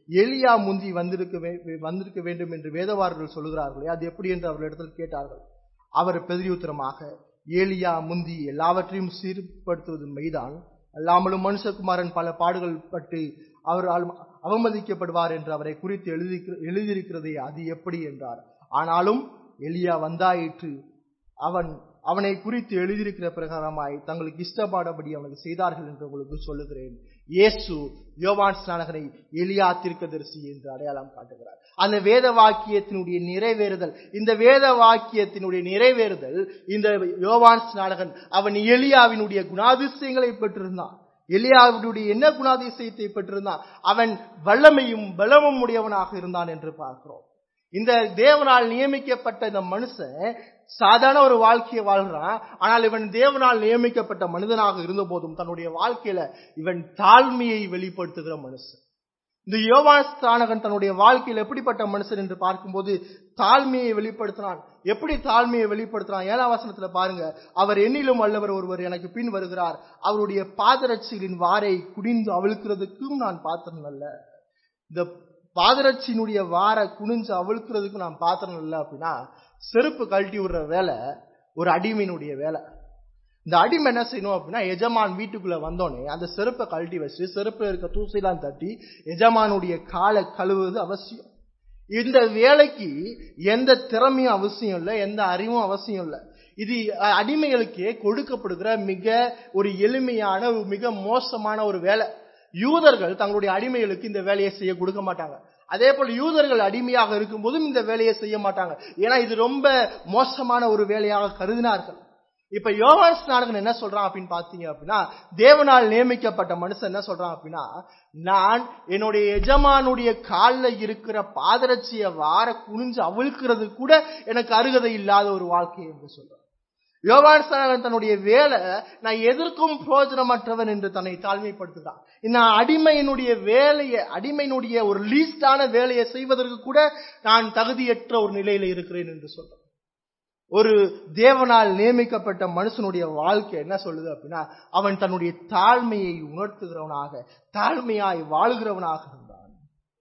எலியா முந்தி வந்திருக்க வே- வந்திருக்க வேண்டும் என்று வேதவார்கள் சொல்லுகிறார்களே அது எப்படி என்று அவர்களிடத்தில் கேட்டார்கள் அவர் பெதிரியுத்தரமாக ஏலியா முந்தி எல்லாவற்றையும் சீர்படுத்துவது மெய்தான் அல்லாமலும் மனுஷகுமாரன் பல பாடுகள் பட்டு அவர் ஆல் அவமதிக்கப்படுவார் என்று அவரை குறித்து எழுதி எழுதியிருக்கிறதே அது எப்படி என்றார் ஆனாலும் எலியா வந்தாயிற்று அவன் அவனை குறித்து எழுதியிருக்கிற பிரகாரமாய் தங்களுக்கு இஷ்டப்பாடபடி அவனுக்கு செய்தார்கள் என்று உங்களுக்கு சொல்லுகிறேன் இயேசு யோவான் ஸ்நானகனை எலியா தீர்க்கதரிசி என்று அடையாளம் காட்டுகிறார் அந்த வேத வாக்கியத்தினுடைய நிறைவேறுதல் இந்த வேத வாக்கியத்தினுடைய நிறைவேறுதல் இந்த யோவான் ஸ்நானகன் அவன் எலியாவினுடைய குணாதிசயங்களை பெற்றிருந்தான் எலியாவினுடைய என்ன குணாதிசயத்தை பெற்றிருந்தான் அவன் வல்லமையும் பலமும் உடையவனாக இருந்தான் என்று பார்க்கிறோம் இந்த தேவனால் நியமிக்கப்பட்ட இந்த மனுஷன் சாதாரண ஒரு வாழ்க்கையை வாழ்கிறான் ஆனால் இவன் தேவனால் நியமிக்கப்பட்ட மனிதனாக இருந்த போதும் தன்னுடைய வாழ்க்கையில இவன் தாழ்மையை வெளிப்படுத்துகிற மனுஷன் இந்த யோவான் ஸ்தானகன் தன்னுடைய வாழ்க்கையில் எப்படிப்பட்ட மனுஷன் என்று பார்க்கும்போது தாழ்மையை வெளிப்படுத்தினான் எப்படி தாழ்மையை வெளிப்படுத்தினான் ஏழாம் வசனத்துல பாருங்க அவர் எண்ணிலும் வல்லவர் ஒருவர் எனக்கு பின் வருகிறார் அவருடைய பாதரட்சிகளின் வாரை குடிந்து அவிழ்க்கிறதுக்கும் நான் பாத்திரம் அல்ல இந்த பாதரட்சியினுடைய வார குனிஞ்சு அவிழ்க்கிறதுக்கு நான் பாத்திரம் இல்லை அப்படின்னா செருப்பு கழட்டி விடுற வேலை ஒரு அடிமையினுடைய வேலை இந்த அடிமை என்ன செய்யணும் அப்படின்னா எஜமான் வீட்டுக்குள்ள வந்தோடனே அந்த செருப்பை கழட்டி வச்சு செருப்புல இருக்க தூசையெல்லாம் தட்டி எஜமானுடைய காலை கழுவுவது அவசியம் இந்த வேலைக்கு எந்த திறமையும் அவசியம் இல்லை எந்த அறிவும் அவசியம் இல்லை இது அஹ், அடிமைகளுக்கே கொடுக்கப்படுகிற மிக ஒரு எளிமையான ஒரு மிக மோசமான ஒரு வேலை யூதர்கள் தங்களுடைய அடிமைகளுக்கு இந்த வேலையை செய்ய கொடுக்க மாட்டாங்க அதே போல யூதர்கள் அடிமையாக இருக்கும்போதும் இந்த வேலையை செய்ய மாட்டாங்க ஏன்னா இது ரொம்ப மோசமான ஒரு வேலையாக கருதினார்கள் இப்ப யோவான் ஸ்நானகன் என்ன சொல்றான் அப்படின்னு பாத்தீங்க அப்படின்னா தேவனால் நியமிக்கப்பட்ட மனுஷன் என்ன சொல்றான் அப்படின்னா நான் என்னுடைய எஜமானுடைய காலில் இருக்கிற பாதரட்சிய வார குனிஞ்சு அவிழ்க்கிறது கூட எனக்கு அருகதை இல்லாத ஒரு வாழ்க்கை என்று சொல்றான் யோவான் ஸ்நானகன் தன்னுடைய வேலை நான் எதற்கும் பிரயோஜனமற்றவன் என்று தன்னை தாழ்மைப்படுத்துகிறான் நான் அடிமையினுடைய வேலையை அடிமையினுடைய ஒரு லீஸ்டான வேலையை செய்வதற்கு கூட நான் தகுதியற்ற ஒரு நிலையில இருக்கிறேன் என்று சொல்றான் ஒரு தேவனால் நியமிக்கப்பட்ட மனுஷனுடைய வாழ்க்கை என்ன சொல்லுது அப்படின்னா அவன் தன்னுடைய தாழ்மையை உணர்த்துகிறவனாக தாழ்மையாய் வாழ்கிறவனாக இருந்தான்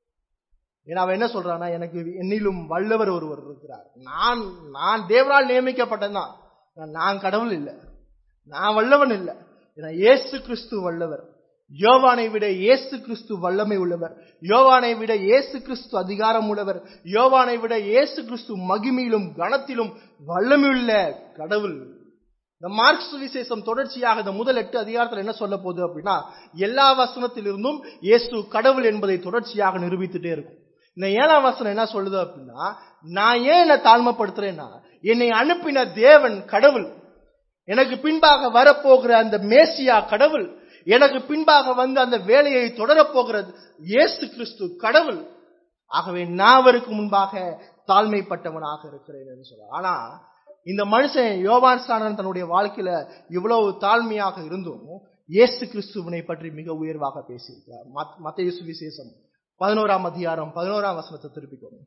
ஏன்னா அவன் என்ன சொல்றான்னா எனக்கு என்னிலும் வல்லவர் ஒருவர் இருக்கிறார் நான் நான் தேவனால் நியமிக்கப்பட்டேன் தான் நான் கடவுள் இல்லை நான் வல்லவன் இல்லை ஏன்னா இயேசு கிறிஸ்து வல்லவர் யோவானை விட இயேசு கிறிஸ்து வல்லமை உள்ளவர் யோவானை விட இயேசு கிறிஸ்து அதிகாரம் உள்ளவர் யோவானை விட இயேசு கிறிஸ்து மகிமையிலும் கனத்திலும் வல்லமையுள்ள கடவுள் இந்த மார்க்ஸ் விசேஷம் தொடர்ச்சியாக இந்த முதல் எட்டு அதிகாரத்தில் என்ன சொல்ல போகுது அப்படின்னா எல்லா வசனத்திலிருந்தும் இயேசு கடவுள் என்பதை தொடர்ச்சியாக நிரூபித்துட்டே இருக்கும் இந்த ஏழாம் வசனம் என்ன சொல்லுது அப்படின்னா நான் ஏன் என்னை தாழ்மைப்படுத்துறேன்னா என்னை அனுப்பின தேவன் கடவுள் எனக்கு பின்பாக வரப்போகிற அந்த மேசியா கடவுள் எனக்கு பின்பாக வந்து அந்த வேலையை தொடரப்போகிறது இயேசு கிறிஸ்து கடவுள் ஆகவே நான் அவருக்கு முன்பாக தாழ்மைப்பட்டவனாக இருக்கிறேன் என்று சொல்ல ஆனா இந்த மனுஷன் யோவான் ஸ்நானன் தன்னுடைய வாழ்க்கையில இவ்வளவு தாழ்மையாக இருந்தும் இயேசு கிறிஸ்துவனை பற்றி மிக உயர்வாக பேசியிருக்கிறார் மத்- மத்தேயு சுவிசேஷம் பதினோராம் அதிகாரம் பதினோராம் வசனத்தை திருப்பிக்கணும்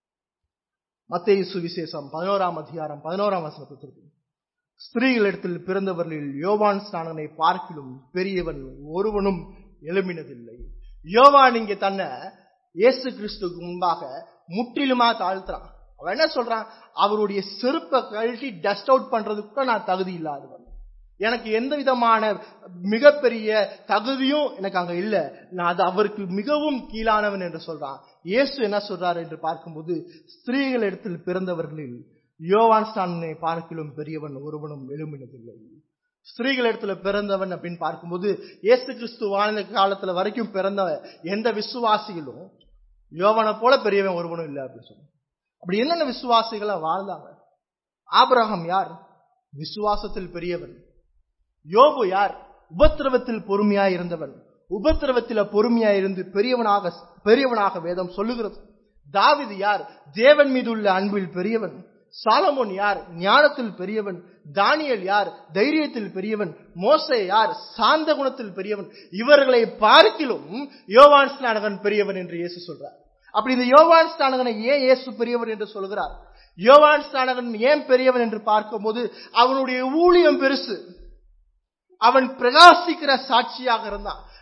மத்தேயு சுவிசேஷம் பதினோராம் அதிகாரம் பதினோராம் வசனத்தை திருப்பி ஸ்திரீகளிடத்தில் பிறந்தவர்களில் யோவான் ஸ்நானனை பார்க்கிலும் பெரியவன் ஒருவனும் எழுமினதில்லை யோவான் இங்க தன்னை இயேசு கிறிஸ்துக்கு முன்பாக முற்றிலுமா தாழ்த்துறான் அவன் என்ன சொல்றான் அவருடைய செருப்பை கழட்டி டஸ்ட் அவுட் பண்றதுக்கு கூட நான் தகுதி இல்லாதவன் எனக்கு எந்த விதமான மிகப்பெரிய தகுதியும் எனக்கு அங்க இல்ல நான் அது அவருக்கு மிகவும் கீழானவன் என்று சொல்றான் இயேசு என்ன சொல்றார் என்று பார்க்கும்போது ஸ்திரீகள் இடத்தில் பிறந்தவர்களில் யோவான் ஸ்நானனை பார்க்கிலும் பெரியவன் ஒருவனும் எழும்பினதில்லை ஸ்திரீகள் இடத்துல பிறந்தவன் அப்படின்னு பார்க்கும்போது இயேசு கிறிஸ்து வாழ்ந்த காலத்துல வரைக்கும் பிறந்த எந்த விசுவாசிகளும் யோவானை போல பெரியவன் ஒருவனும் இல்லை அப்படின்னு சொல்லுவாங்க அப்படி என்னென்ன விசுவாசிகளா வாழ்ந்தாங்க ஆபிரகாம் யார் விசுவாசத்தில் பெரியவன் யோபு யார் உபத்திரவத்தில் பொறுமையாய் இருந்தவன் உபத்திரவத்தில பொறுமையாய் இருந்து பெரியவனாக பெரியவனாக வேதம் சொல்லுகிறது தாவிது யார் தேவன் மீது உள்ள அன்பில் பெரியவன் சாலமோன் யார் ஞானத்தில் பெரியவன் தானியல் யார் தைரியத்தில் பெரியவன் மோசே யார் சாந்த குணத்தில் பெரியவன் இவர்களை பார்க்கிலும் யோவான் ஸ்நானகன் பெரியவன் என்று இயேசு சொல்றார் அப்படி இந்த யோவான் ஸ்நானகனை ஏன் இயேசு பெரியவன் என்று சொல்கிறார் யோவான் ஸ்நானகன் ஏன் பெரியவன் என்று பார்க்கும்போது அவனுடைய ஊழியம் பெருசு அவன் பிரகாசிக்கிற சாட்சியாக இருந்தான்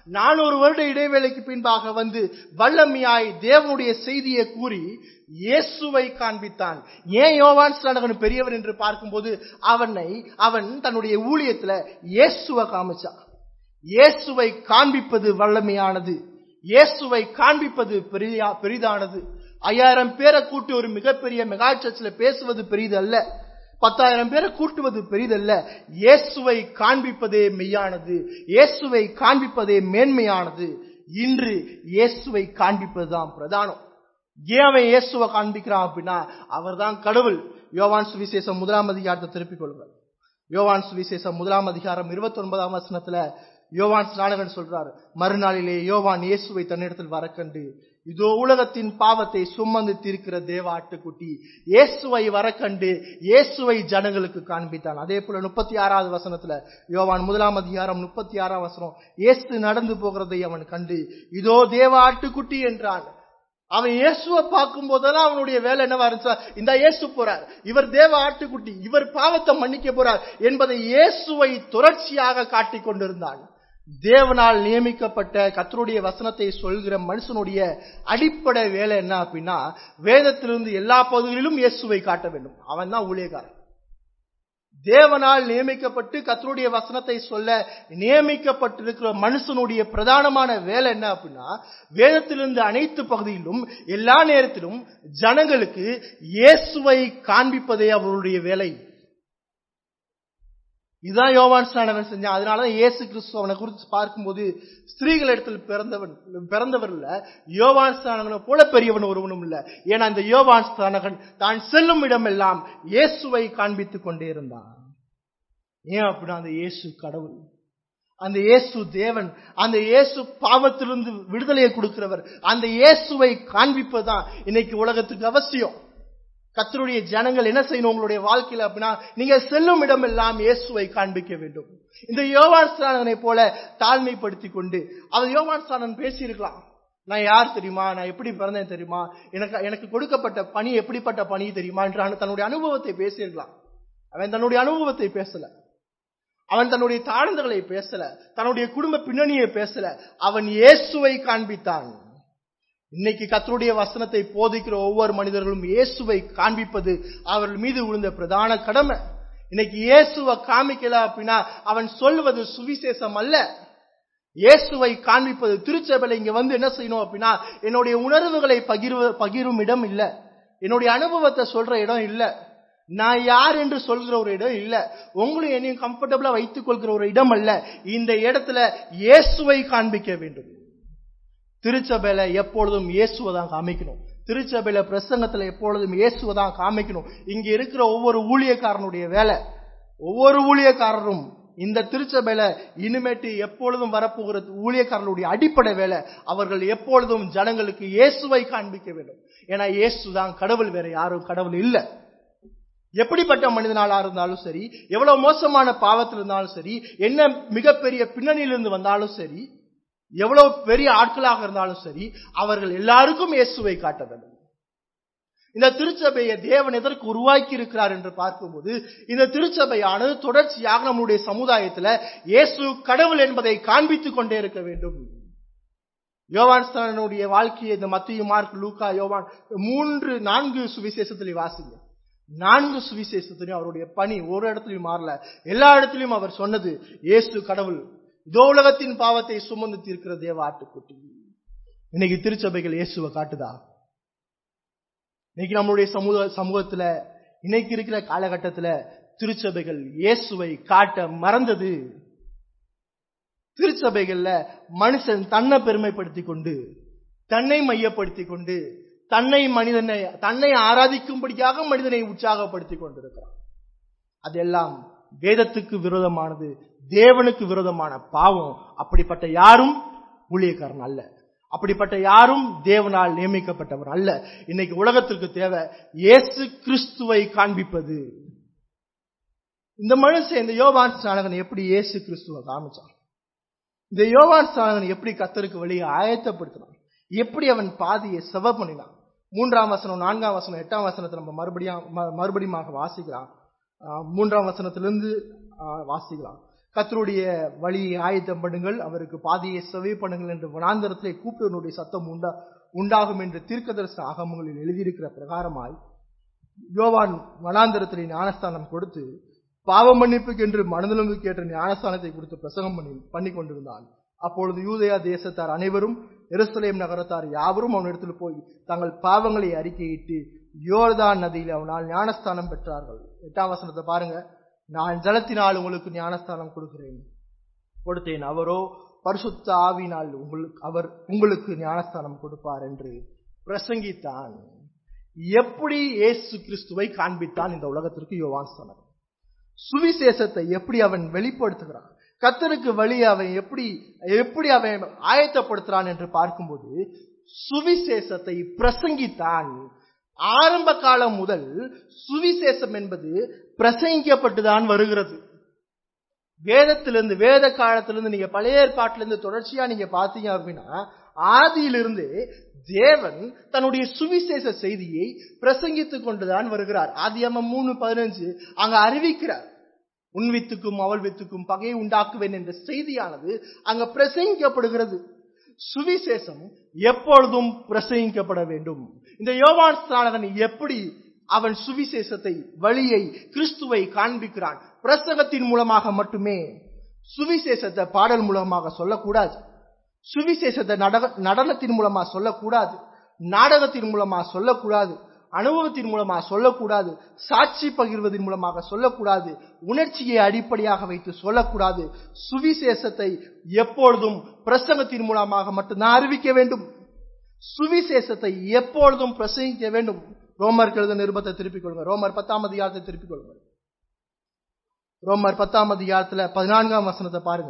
நானூறு வருட இடைவேளைக்கு பின்பாக வந்து வல்லமையாய் தேவனுடைய செய்தியை கூறி இயேசுவை காண்பித்தான் ஏன் யோவான் ஸ்நானகன் பெரியவர் என்று பார்க்கும்போது அவனை அவன் தன்னுடைய ஊழியத்துல இயேசுவை காமிச்சான் இயேசுவை காண்பிப்பது வல்லமையானது இயேசுவை காண்பிப்பது பெரியா பெரிதானது ஐயாயிரம் பேரை கூட்டி ஒரு மிகப்பெரிய மெகா சர்ச்சில் பேசுவது பெரிது அல்ல பத்தாயிரம் பேரை கூட்டுவது பெரிதல்ல இயேசுவை காண்பிப்பதே மெய்யானது இயேசுவை காண்பிப்பதே மேன்மையானது இன்று இயேசுவை காண்பிப்பதுதான் பிரதானம் ஏன் அவன் இயேசுவை காண்பிக்கிறான் அப்படின்னா அவர்தான் கடவுள் யோவான் சுவிசேஷம் முதலாம் அதிகாரத்தை திருப்பிக் கொள்வார் யோவான் சுவிசேஷம் முதலாம் அதிகாரம் இருபத்தி ஒன்பதாம் வசனத்துல யோவான் ஸ்நானகன் சொல்றார் மறுநாளிலே யோவான் இயேசுவை தன்னிடத்தில் வரக்கண்டு இதோ உலகத்தின் பாவத்தை சுமந்து தீர்க்கிற தேவ ஆட்டுக்குட்டி இயேசுவை வரக்கண்டு இயேசுவை ஜனங்களுக்கு காண்பித்தான் அதே போல முப்பத்தி ஆறாவது வசனத்துல யோவான் முதலாம் அதிகாரம் முப்பத்தி ஆறாம் வசனம் இயேசு நடந்து போகிறதை அவன் கண்டு இதோ தேவ ஆட்டுக்குட்டி என்றான் அவன் இயேசுவை பார்க்கும் போதெல்லாம் அவனுடைய வேலை என்னவா இருந்துச்சா இந்த இயேசு போறார் இவர் தேவ ஆட்டுக்குட்டி இவர் பாவத்தை மன்னிக்க போறார் என்பதை இயேசுவை தொடர்ச்சியாக காட்டிக் கொண்டிருந்தான் தேவனால் நியமிக்கப்பட்ட கத்தருடைய வசனத்தை சொல்கிற மனுஷனுடைய அடிப்படை வேலை என்ன அப்படின்னா வேதத்திலிருந்து எல்லா பகுதிகளிலும் இயேசுவை காட்ட வேண்டும் அவன் தான் ஊழியக்காரன் தேவனால் நியமிக்கப்பட்டு கத்தருடைய வசனத்தை சொல்ல நியமிக்கப்பட்டிருக்கிற மனுஷனுடைய பிரதானமான வேலை என்ன அப்படின்னா வேதத்திலிருந்து அனைத்து பகுதியிலும் எல்லா நேரத்திலும் ஜனங்களுக்கு இயேசுவை காண்பிப்பதே அவருடைய வேலை இதுதான் யோவான் ஸ்நானகன் செஞ்சான் அதனாலதான் இயேசு கிறிஸ்து அவனை குறித்து பார்க்கும்போது ஸ்திரீகள் இடத்தில் பிறந்தவன் பிறந்தவர் இல்ல யோவான் ஸ்நானகனை போல பெரியவன் ஒருவனும் இல்ல ஏன்னா இந்த யோவான் ஸ்நானகன் தான் செல்லும் இடமெல்லாம் இயேசுவை காண்பித்துக் கொண்டே இருந்தான் ஏன் அப்படின்னா அந்த இயேசு கடவுள் அந்த இயேசு தேவன் அந்த இயேசு பாவத்திலிருந்து விடுதலையை கொடுக்கிறவர் அந்த இயேசுவை காண்பிப்பதுதான் இன்னைக்கு உலகத்துக்கு அவசியம் கத்தருடைய ஜனங்கள் என்ன செய்யணும் உங்களுடைய வாழ்க்கையில அப்படின்னா நீங்க செல்லும் இடமெல்லாம் இயேசுவை காண்பிக்க வேண்டும் இந்த யோவான் ஸ்நானகனை போல தாழ்மைப்படுத்தி கொண்டு அவர் யோவான் ஸ்நானன் பேசியிருக்கலாம் நான் யார் தெரியுமா நான் எப்படி பிறந்தேன் தெரியுமா எனக்கு எனக்கு கொடுக்கப்பட்ட பணி எப்படிப்பட்ட பணி தெரியுமா என்று தன்னுடைய அனுபவத்தை பேசியிருக்கலாம் அவன் தன்னுடைய அனுபவத்தை பேசல அவன் தன்னுடைய தாழ்ந்துகளை பேசல தன்னுடைய குடும்ப பின்னணியை பேசல அவன் இயேசுவை காண்பித்தான் இன்னைக்கு கத்தருடைய வசனத்தை போதிக்கிற ஒவ்வொரு மனிதர்களும் இயேசுவை காண்பிப்பது அவர்கள் மீது விழுந்த பிரதான கடமை இன்னைக்கு இயேசுவை காமிக்கல அப்படின்னா அவன் சொல்வது சுவிசேஷம் அல்ல இயேசுவை காண்பிப்பது திருச்சபையில இங்க வந்து என்ன செய்யணும் அப்படின்னா என்னுடைய உணர்வுகளை பகிர்வ பகிரும் இடம் இல்ல என்னுடைய அனுபவத்தை சொல்ற இடம் இல்ல நான் யார் என்று சொல்கிற ஒரு இடம் இல்ல உங்களும் என்னையும் கம்ஃபர்டபுளா வைத்துக் கொள்கிற ஒரு இடம் அல்ல இந்த இடத்துல இயேசுவை காண்பிக்க வேண்டும் திருச்சபையில எப்பொழுதும் இயேசுவை தான் காமிக்கணும் திருச்சபையில பிரசங்கத்துல எப்பொழுதும் இயேசுவை தான் காமிக்கணும் இங்க இருக்கிற ஒவ்வொரு ஊழியக்காரனுடைய வேலை ஒவ்வொரு ஊழியக்காரரும் இந்த திருச்சபையில இனிமேட்டு எப்பொழுதும் வரப்போகிற ஊழியக்காரர்களுடைய அடிப்படை வேலை அவர்கள் எப்பொழுதும் ஜனங்களுக்கு இயேசுவை காண்பிக்க வேண்டும் ஏன்னா இயேசு தான் கடவுள் வேற யாரும் கடவுள் இல்லை எப்படிப்பட்ட மனிதனாளா இருந்தாலும் சரி எவ்வளவு மோசமான பாவத்தில் இருந்தாலும் சரி என்ன மிகப்பெரிய பின்னணியிலிருந்து வந்தாலும் சரி எவ்வளவு பெரிய ஆட்களாக இருந்தாலும் சரி அவர்கள் எல்லாருக்கும் இயேசுவை காட்ட வேண்டும் இந்த திருச்சபையை தேவன் எதற்கு உருவாக்கி இருக்கிறார் என்று பார்க்கும்போது இந்த திருச்சபையானது தொடர்ச்சியாக நம்முடைய சமுதாயத்துல இயேசு கடவுள் என்பதை காண்பித்துக் கொண்டே இருக்க வேண்டும் யோவான் ஸ்தானனுடைய வாழ்க்கையை இந்த மத்திய மார்க் லூக்கா யோவான் மூன்று நான்கு சுவிசேஷத்திலே வாசிங்க நான்கு சுவிசேஷத்திலையும் அவருடைய பணி ஒரு இடத்துலயும் மாறல எல்லா இடத்திலையும் அவர் சொன்னது இயேசு கடவுள் இதோ உலகத்தின் பாவத்தை சுமந்து தீர்க்கிற தேவ ஆட்டுக்குட்டி இன்னைக்கு திருச்சபைகள் இயேசுவை காட்டுதா இன்னைக்கு நம்மளுடைய சமூக சமூகத்துல இன்னைக்கு இருக்கிற காலகட்டத்துல திருச்சபைகள் இயேசுவை காட்ட மறந்தது திருச்சபைகள்ல மனுஷன் தன்னை பெருமைப்படுத்தி கொண்டு தன்னை மையப்படுத்தி கொண்டு தன்னை மனிதனை தன்னை ஆராதிக்கும்படியாக மனிதனை உற்சாகப்படுத்தி கொண்டிருக்கிறான் அதெல்லாம் வேதத்துக்கு விரோதமானது தேவனுக்கு விரோதமான பாவம் அப்படிப்பட்ட யாரும் ஊழியக்காரன் அல்ல அப்படிப்பட்ட யாரும் தேவனால் நியமிக்கப்பட்டவர் அல்ல இன்னைக்கு உலகத்திற்கு தேவை இயேசு கிறிஸ்துவை காண்பிப்பது இந்த மனுஷன் இந்த யோவான் ஸ்நானகன் எப்படி இயேசு கிறிஸ்துவை காமிச்சான் இந்த யோவான் ஸ்நானகன் எப்படி கத்தருக்கு வழியை ஆயத்தப்படுத்தினான் எப்படி அவன் பாதியை செவ பண்ணினான் மூன்றாம் வசனம் நான்காம் வசனம் எட்டாம் வசனத்தை நம்ம மறுபடியும் மறுபடியும் வாசிக்கலாம் மூன்றாம் வசனத்திலிருந்து வாசிக்கலாம் கத்தருடைய வழியை ஆயத்தம் பண்ணுங்கள் அவருக்கு பாதையை செவை பண்ணுங்கள் என்று வனாந்தரத்திலே கூப்பிடுவனுடைய சத்தம் உண்டா உண்டாகும் என்று தீர்க்கதரிசன ஆகமங்களில் எழுதியிருக்கிற பிரகாரமாய் யோவான் வனாந்தரத்திலே ஞானஸ்தானம் கொடுத்து பாவ மன்னிப்புக்கு என்று மனதிலுக்கு ஏற்ற ஞானஸ்தானத்தை கொடுத்து பிரசங்கம் பண்ணி பண்ணி கொண்டிருந்தான் அப்பொழுது யூதயா தேசத்தார் அனைவரும் எருசலேம் நகரத்தார் யாவரும் அவனிடத்தில் போய் தங்கள் பாவங்களை அறிக்கையிட்டு யோர்தான் நதியில் அவனால் ஞானஸ்தானம் பெற்றார்கள் எட்டாம் வசனத்தை பாருங்க நான் ஜலத்தினால் உங்களுக்கு ஞானஸ்தானம் கொடுக்கிறேன் கொடுத்தேன் அவரோ பரிசுத்த ஆவினால் உங்களுக்கு அவர் உங்களுக்கு ஞானஸ்தானம் கொடுப்பார் என்று பிரசங்கித்தான் எப்படி இயேசு கிறிஸ்துவை காண்பித்தான் இந்த உலகத்திற்கு யோவான் சொன்னார் சுவிசேஷத்தை எப்படி அவன் வெளிப்படுத்துகிறான் கத்தருக்கு வழி அவன் எப்படி எப்படி அவன் ஆயத்தப்படுத்துறான் என்று பார்க்கும்போது சுவிசேஷத்தை பிரசங்கித்தான் ஆரம்ப காலம் முதல் சுவிசேஷம் என்பது பிரசங்கிக்கப்பட்டுதான் வருகிறது வேதத்திலிருந்து வேத காலத்திலிருந்து நீங்க பழைய ஏற்பாட்டிலிருந்து தொடர்ச்சியா நீங்க பாத்தீங்க அப்படின்னா ஆதியிலிருந்து தேவன் தன்னுடைய சுவிசேஷ செய்தியை பிரசங்கித்துக் கொண்டுதான் வருகிறார் ஆதியம்ம மூணு பதினஞ்சு அங்க அறிவிக்கிறார் உன் வித்துக்கும் அவள் வித்துக்கும் பகையை உண்டாக்குவேன் என்ற செய்தியானது அங்க பிரசங்கிக்கப்படுகிறது சுவிசேஷம் எப்பொழுதும் பிரசங்கிக்கப்பட வேண்டும் இந்த யோவான் ஸ்நானகன் எப்படி அவன் சுவிசேஷத்தை வழியை கிறிஸ்துவை காண்பிக்கிறான் பிரசங்கத்தின் மூலமாக மட்டுமே சுவிசேஷத்தை பாடல் மூலமாக சொல்லக்கூடாது சுவிசேஷத்தை நடனத்தின் மூலமா சொல்லக்கூடாது நாடகத்தின் மூலமா சொல்லக்கூடாது அனுபவத்தின் மூலமாக சொல்லக்கூடாது சாட்சி பகிர்வதன் மூலமாக சொல்லக்கூடாது உணர்ச்சியை அடிப்படையாக வைத்து சொல்லக்கூடாது சுவிசேஷத்தை எப்பொழுதும் பிரசங்கத்தின் மூலமாக மட்டும்தான் அறிவிக்க வேண்டும் சுவிசேஷத்தை எப்பொழுதும் பிரசங்கிக்க வேண்டும் ரோமர் எழுத நிருபத்தை திருப்பிக் கொள்ளுங்க ரோமர் பத்தாம் அதிகாரத்தை திருப்பிக் கொள்ளுங்க ரோமர் பத்தாம் அதிகாரத்துல பதினான்காம் வசனத்தை பாருங்க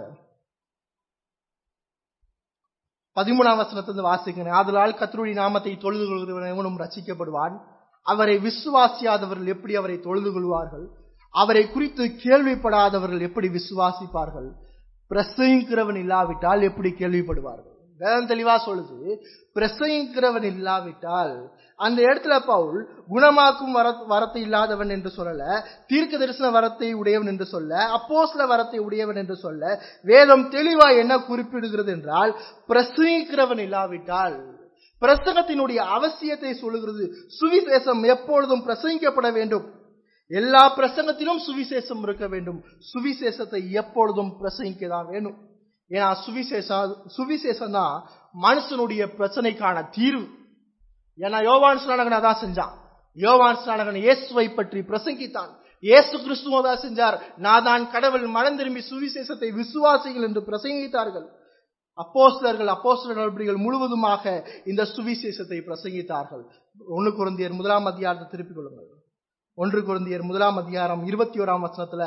பதிமூணாம் வசனத்திலிருந்து வாசிக்கிறேன் ஆதலால் கத்தருடைய நாமத்தை தொழுது கொள்கிறவனும் ரசிக்கப்படுவான் அவரை விசுவாசியாதவர்கள் எப்படி அவரை தொழுது கொள்வார்கள் அவரை குறித்து கேள்விப்படாதவர்கள் எப்படி விசுவாசிப்பார்கள் பிரசங்கிக்கிறவன் இல்லாவிட்டால் எப்படி கேள்விப்படுவார்கள் வேதம் தெளிவா சொல்லுது பிரசங்கிக்கிறவன் இல்லாவிட்டால் அந்த இடத்துல பவுல் குணமாக்கும் வர வரத்தை இல்லாதவன் என்று சொல்லல தீர்க்க தரிசன வரத்தை உடையவன் என்று சொல்ல அப்போஸ்ல வரத்தை உடையவன் என்று சொல்ல வேதம் தெளிவா என்ன குறிப்பிடுகிறது என்றால் பிரசங்கிக்கிறவன் இல்லாவிட்டால் பிரசங்கத்தினுடைய அவசியத்தை சொல்லுகிறது சுவிசேஷம் எப்பொழுதும் பிரசங்கிக்கப்பட வேண்டும் எல்லா பிரசங்கத்திலும் சுவிசேஷம் இருக்க வேண்டும் சுவிசேஷத்தை எப்பொழுதும் பிரசங்கிக்க தான் வேணும் ஏன்னா சுவிசேஷம் சுவிசேஷம் தான் மனுஷனுடைய பிரச்சனைக்கான தீர்வு ஏன்னா யோவான் ஸ்நானகன் அதான் செஞ்சான் யோவான் ஸ்நானகன் இயேசுவை பற்றி பிரசங்கித்தான் இயேசு கிறிஸ்துவ தான் செஞ்சார் நான் தான் கடவுள் மனம் திரும்பி சுவிசேஷத்தை விசுவாசிகள் என்று பிரசங்கித்தார்கள் அப்போஸ்தலர்கள் அப்போஸ்தலர் நடவடிக்கைகள் முழுவதுமாக இந்த சுவிசேஷத்தை பிரசங்கித்தார்கள் ஒன்று குருந்தியர் முதலாம் அதிகாரத்தை திருப்பிக் கொள்ளுங்கள் ஒன்று குருந்தியர் முதலாம் அதிகாரம் இருபத்தி ஓராம் வசனத்துல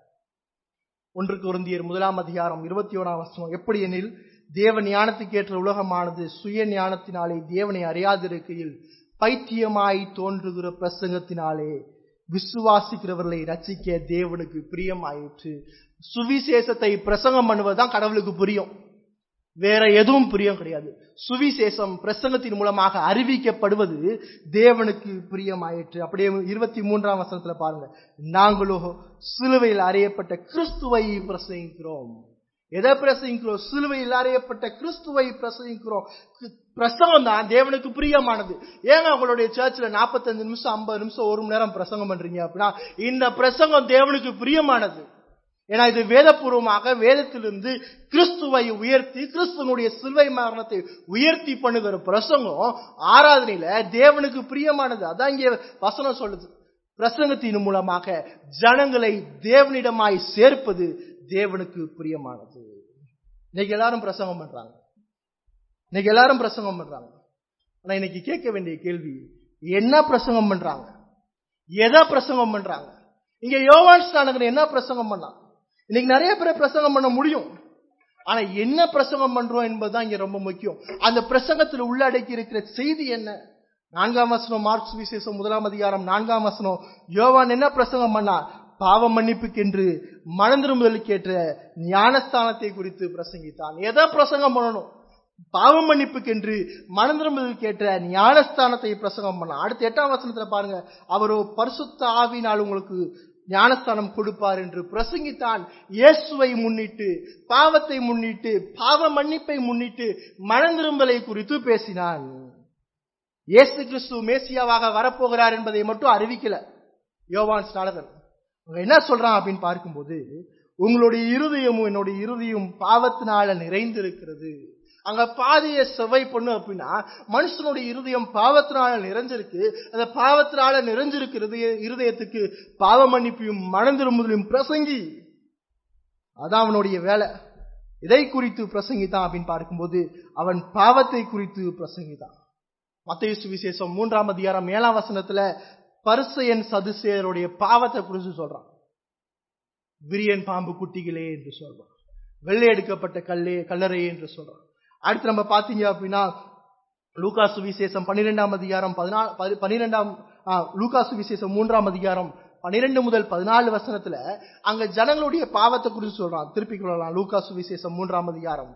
ஒன்று குருந்தியர் முதலாம் அதிகாரம் இருபத்தி ஓராம் வசனம் எப்படி எனில் தேவ ஞானத்துக்கேற்ற உலகமானது சுய ஞானத்தினாலே தேவனை அறியாதிருக்கையில் பைத்தியமாய் தோன்றுகிற பிரசங்கத்தினாலே விசுவாசிக்கிறவர்களை ரச்சிக்க தேவனுக்கு பிரியமாயிற்று சுவிசேஷத்தை பிரசங்கம் பண்ணுவதுதான் கடவுளுக்கு புரியும் வேற எதுவும் பிரியம் கிடையாது சுவிசேஷம் பிரசங்கத்தின் மூலமாக அறிவிக்கப்படுவது தேவனுக்கு பிரியமாயிற்று அப்படியே இருபத்தி மூன்றாம் வசனத்துல பாருங்க நாங்களோ சிலுவையில் அறையப்பட்ட கிறிஸ்துவை பிரசங்கிக்கிறோம் எதை பிரசங்கிக்கிறோம் சிலுவையில் அறையப்பட்ட கிறிஸ்துவை பிரசங்கிக்கிறோம் பிரசங்கம் தான் தேவனுக்கு பிரியமானது ஏங்க உங்களுடைய சர்ச்சில் நாற்பத்தஞ்சு நிமிஷம் ஐம்பது நிமிஷம் ஒரு மணி நேரம் பிரசங்கம் பண்றீங்க அப்படின்னா இந்த பிரசங்கம் தேவனுக்கு பிரியமானது ஏன்னா இது வேதபூர்வமாக வேதத்திலிருந்து கிறிஸ்துவை உயர்த்தி கிறிஸ்துவனுடைய சிலுவை மரணத்தை உயர்த்தி பண்ணுகிற பிரசங்கம் ஆராதனையில தேவனுக்கு பிரியமானது அதான் இங்கே வசனம் சொல்லுது பிரசங்கத்தின் மூலமாக ஜனங்களை தேவனிடமாய் சேர்ப்பது தேவனுக்கு பிரியமானது இன்னைக்கு எல்லாரும் பிரசங்கம் பண்றாங்க இன்னைக்கு எல்லாரும் பிரசங்கம் பண்றாங்க ஆனா இன்னைக்கு கேட்க வேண்டிய கேள்வி என்ன பிரசங்கம் பண்றாங்க எதை பிரசங்கம் பண்றாங்க இங்க யோவான் ஸ்நானகன் என்ன பிரசங்கம் பண்ணான் இன்னைக்கு நிறைய பேர் பிரசங்கம் பண்ண முடியும் ஆனா என்ன பிரசங்கம் பண்றோம் என்பதுதான் இங்க ரொம்ப முக்கியம் அந்த பிரசங்கத்தில் உள்ளடக்கி இருக்கிற செய்தி என்ன நான்காம் வசனம் மார்க்ஸ் விசேஷம் முதலாம் அதிகாரம் நான்காம் வசனம் யோவான் என்ன பிரசங்கம் பண்ணா பாவ மன்னிப்புக்கென்று மனந்திரும்புதலுக்கு ஏற்ற ஞானஸ்தானத்தை குறித்து பிரசங்கித்தான் எதை பிரசங்கம் பண்ணணும் பாவ மன்னிப்புக்கென்று மனந்திரும்புதலுக்கு ஏற்ற ஞானஸ்தானத்தை பிரசங்கம் பண்ண அடுத்த எட்டாம் வசனத்துல பாருங்க அவரோ பரிசுத்த ஆவினால் உங்களுக்கு ஞானஸ்தானம் கொடுப்பார் என்று பிரசங்கித்தான் இயேசுவை முன்னிட்டு பாவத்தை முன்னிட்டு பாவ மன்னிப்பை முன்னிட்டு மனந்திரும்பலை குறித்து பேசினான் இயேசு கிறிஸ்து மேசியாவாக வரப்போகிறார் என்பதை மட்டும் அறிவிக்கல யோவான் ஸ்நானகன் அவங்க என்ன சொல்றான் அப்படின்னு பார்க்கும்போது உங்களுடைய இருதயமும் என்னுடைய இருதயம் பாவத்தினால நிறைந்திருக்கிறது அங்க பாதிய செவ்வை பொண்ணு அப்படின்னா மனுஷனுடைய இருதயம் பாவத்தினால நிறைஞ்சிருக்கு அந்த பாவத்தினால நிறைஞ்சிருக்கிறது இருதயத்துக்கு பாவ மன்னிப்பையும் மனந்திரும்புதலையும் பிரசங்கி அதான் அவனுடைய வேலை இதை குறித்து பிரசங்கித்தான் அப்படின்னு பார்க்கும்போது அவன் பாவத்தை குறித்து பிரசங்கித்தான் மத்திய சுவிசேஷம் மூன்றாம் அதிகாரம் ஏழாம் வசனத்துல பரிசையன் சதுசேயருடைய பாவத்தை குறித்து சொல்றான் விரியன் பாம்பு குட்டிகளே என்று சொல்றான் வெள்ளை எடுக்கப்பட்ட கல்லே கல்லறையே என்று சொல்றான் அடுத்து நம்ம பாத்தீங்க அப்படின்னா லூகா சுவிசேஷம் பன்னிரெண்டாம் அதிகாரம் பதினாலு பன்னிரெண்டாம் லூகா சுவிசேஷம் மூன்றாம் அதிகாரம் பன்னிரெண்டு முதல் பதினாலு வசனத்துல அங்க ஜனங்களுடைய பாவத்தை குறித்து சொல்றான் திருப்பிக் கொள்ளலாம் லூகா சுவிசேஷம் மூன்றாம் அதிகாரம்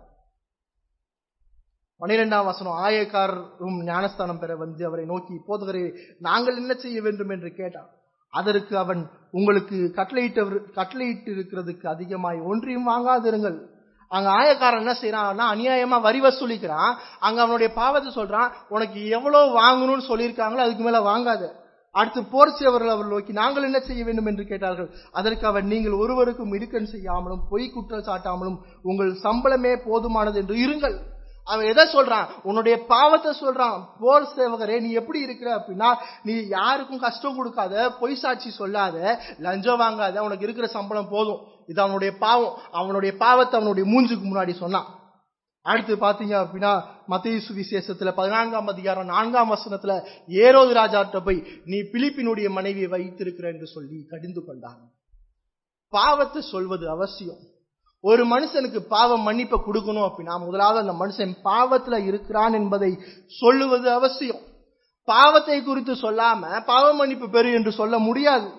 பனிரெண்டாம் வசனம் ஆயக்காரரும் ஞானஸ்தானம் பெற வந்து அவரை நோக்கி போதுகரே நாங்கள் என்ன செய்ய வேண்டும் என்று கேட்டான் அதற்கு அவன் உங்களுக்கு கட்டளையிட்டவர் கட்டளையிட்டு இருக்கிறதுக்கு அதிகமாய் ஒன்றையும் வாங்காதிருங்கள் அங்க ஆயக்காரன் என்ன செய்யறான்னா அநியாயமா வரி வசூலிக்கிறான் அங்க அவனுடைய பாவத்தை சொல்றான் உனக்கு எவ்வளவு வாங்கணும்னு சொல்லியிருக்காங்களோ அதுக்கு மேல வாங்காத அடுத்து போர் செய்வர்கள் அவர் நோக்கி நாங்கள் என்ன செய்ய வேண்டும் என்று கேட்டார்கள் அதற்கு அவர் நீங்கள் ஒருவருக்கும் இடுக்கன் செய்யாமலும் பொய் குற்றம் சாட்டாமலும் உங்கள் சம்பளமே போதுமானது என்று இருங்கள் அவன் எதை சொல்றான் உன்னுடைய பாவத்தை சொல்றான் போர் சேவகரே நீ எப்படி இருக்கிற அப்படின்னா நீ யாருக்கும் கஷ்டம் கொடுக்காத பொய் சாட்சி சொல்லாத லஞ்சம் வாங்காத உனக்கு இருக்கிற சம்பளம் போதும் இது அவனுடைய பாவம் அவனுடைய பாவத்தை அவனுடைய மூஞ்சுக்கு முன்னாடி சொன்னான் அடுத்து பாத்தீங்க அப்படின்னா மத்திய சுவிசேஷத்துல பதினான்காம் அதிகாரம் நான்காம் வசனத்துல ஏரோது ராஜாட்ட போய் நீ பிலிப்பினுடைய மனைவியை வைத்திருக்கிற என்று சொல்லி கடிந்து கொண்டான் பாவத்தை சொல்வது அவசியம் ஒரு மனுஷனுக்கு பாவம் மன்னிப்பை கொடுக்கணும் அப்படின்னா முதலாவது அந்த மனுஷன் பாவத்துல இருக்கிறான் என்பதை சொல்லுவது அவசியம் பாவத்தை குறித்து சொல்லாம பாவ மன்னிப்பு பெறு என்று சொல்ல முடியாது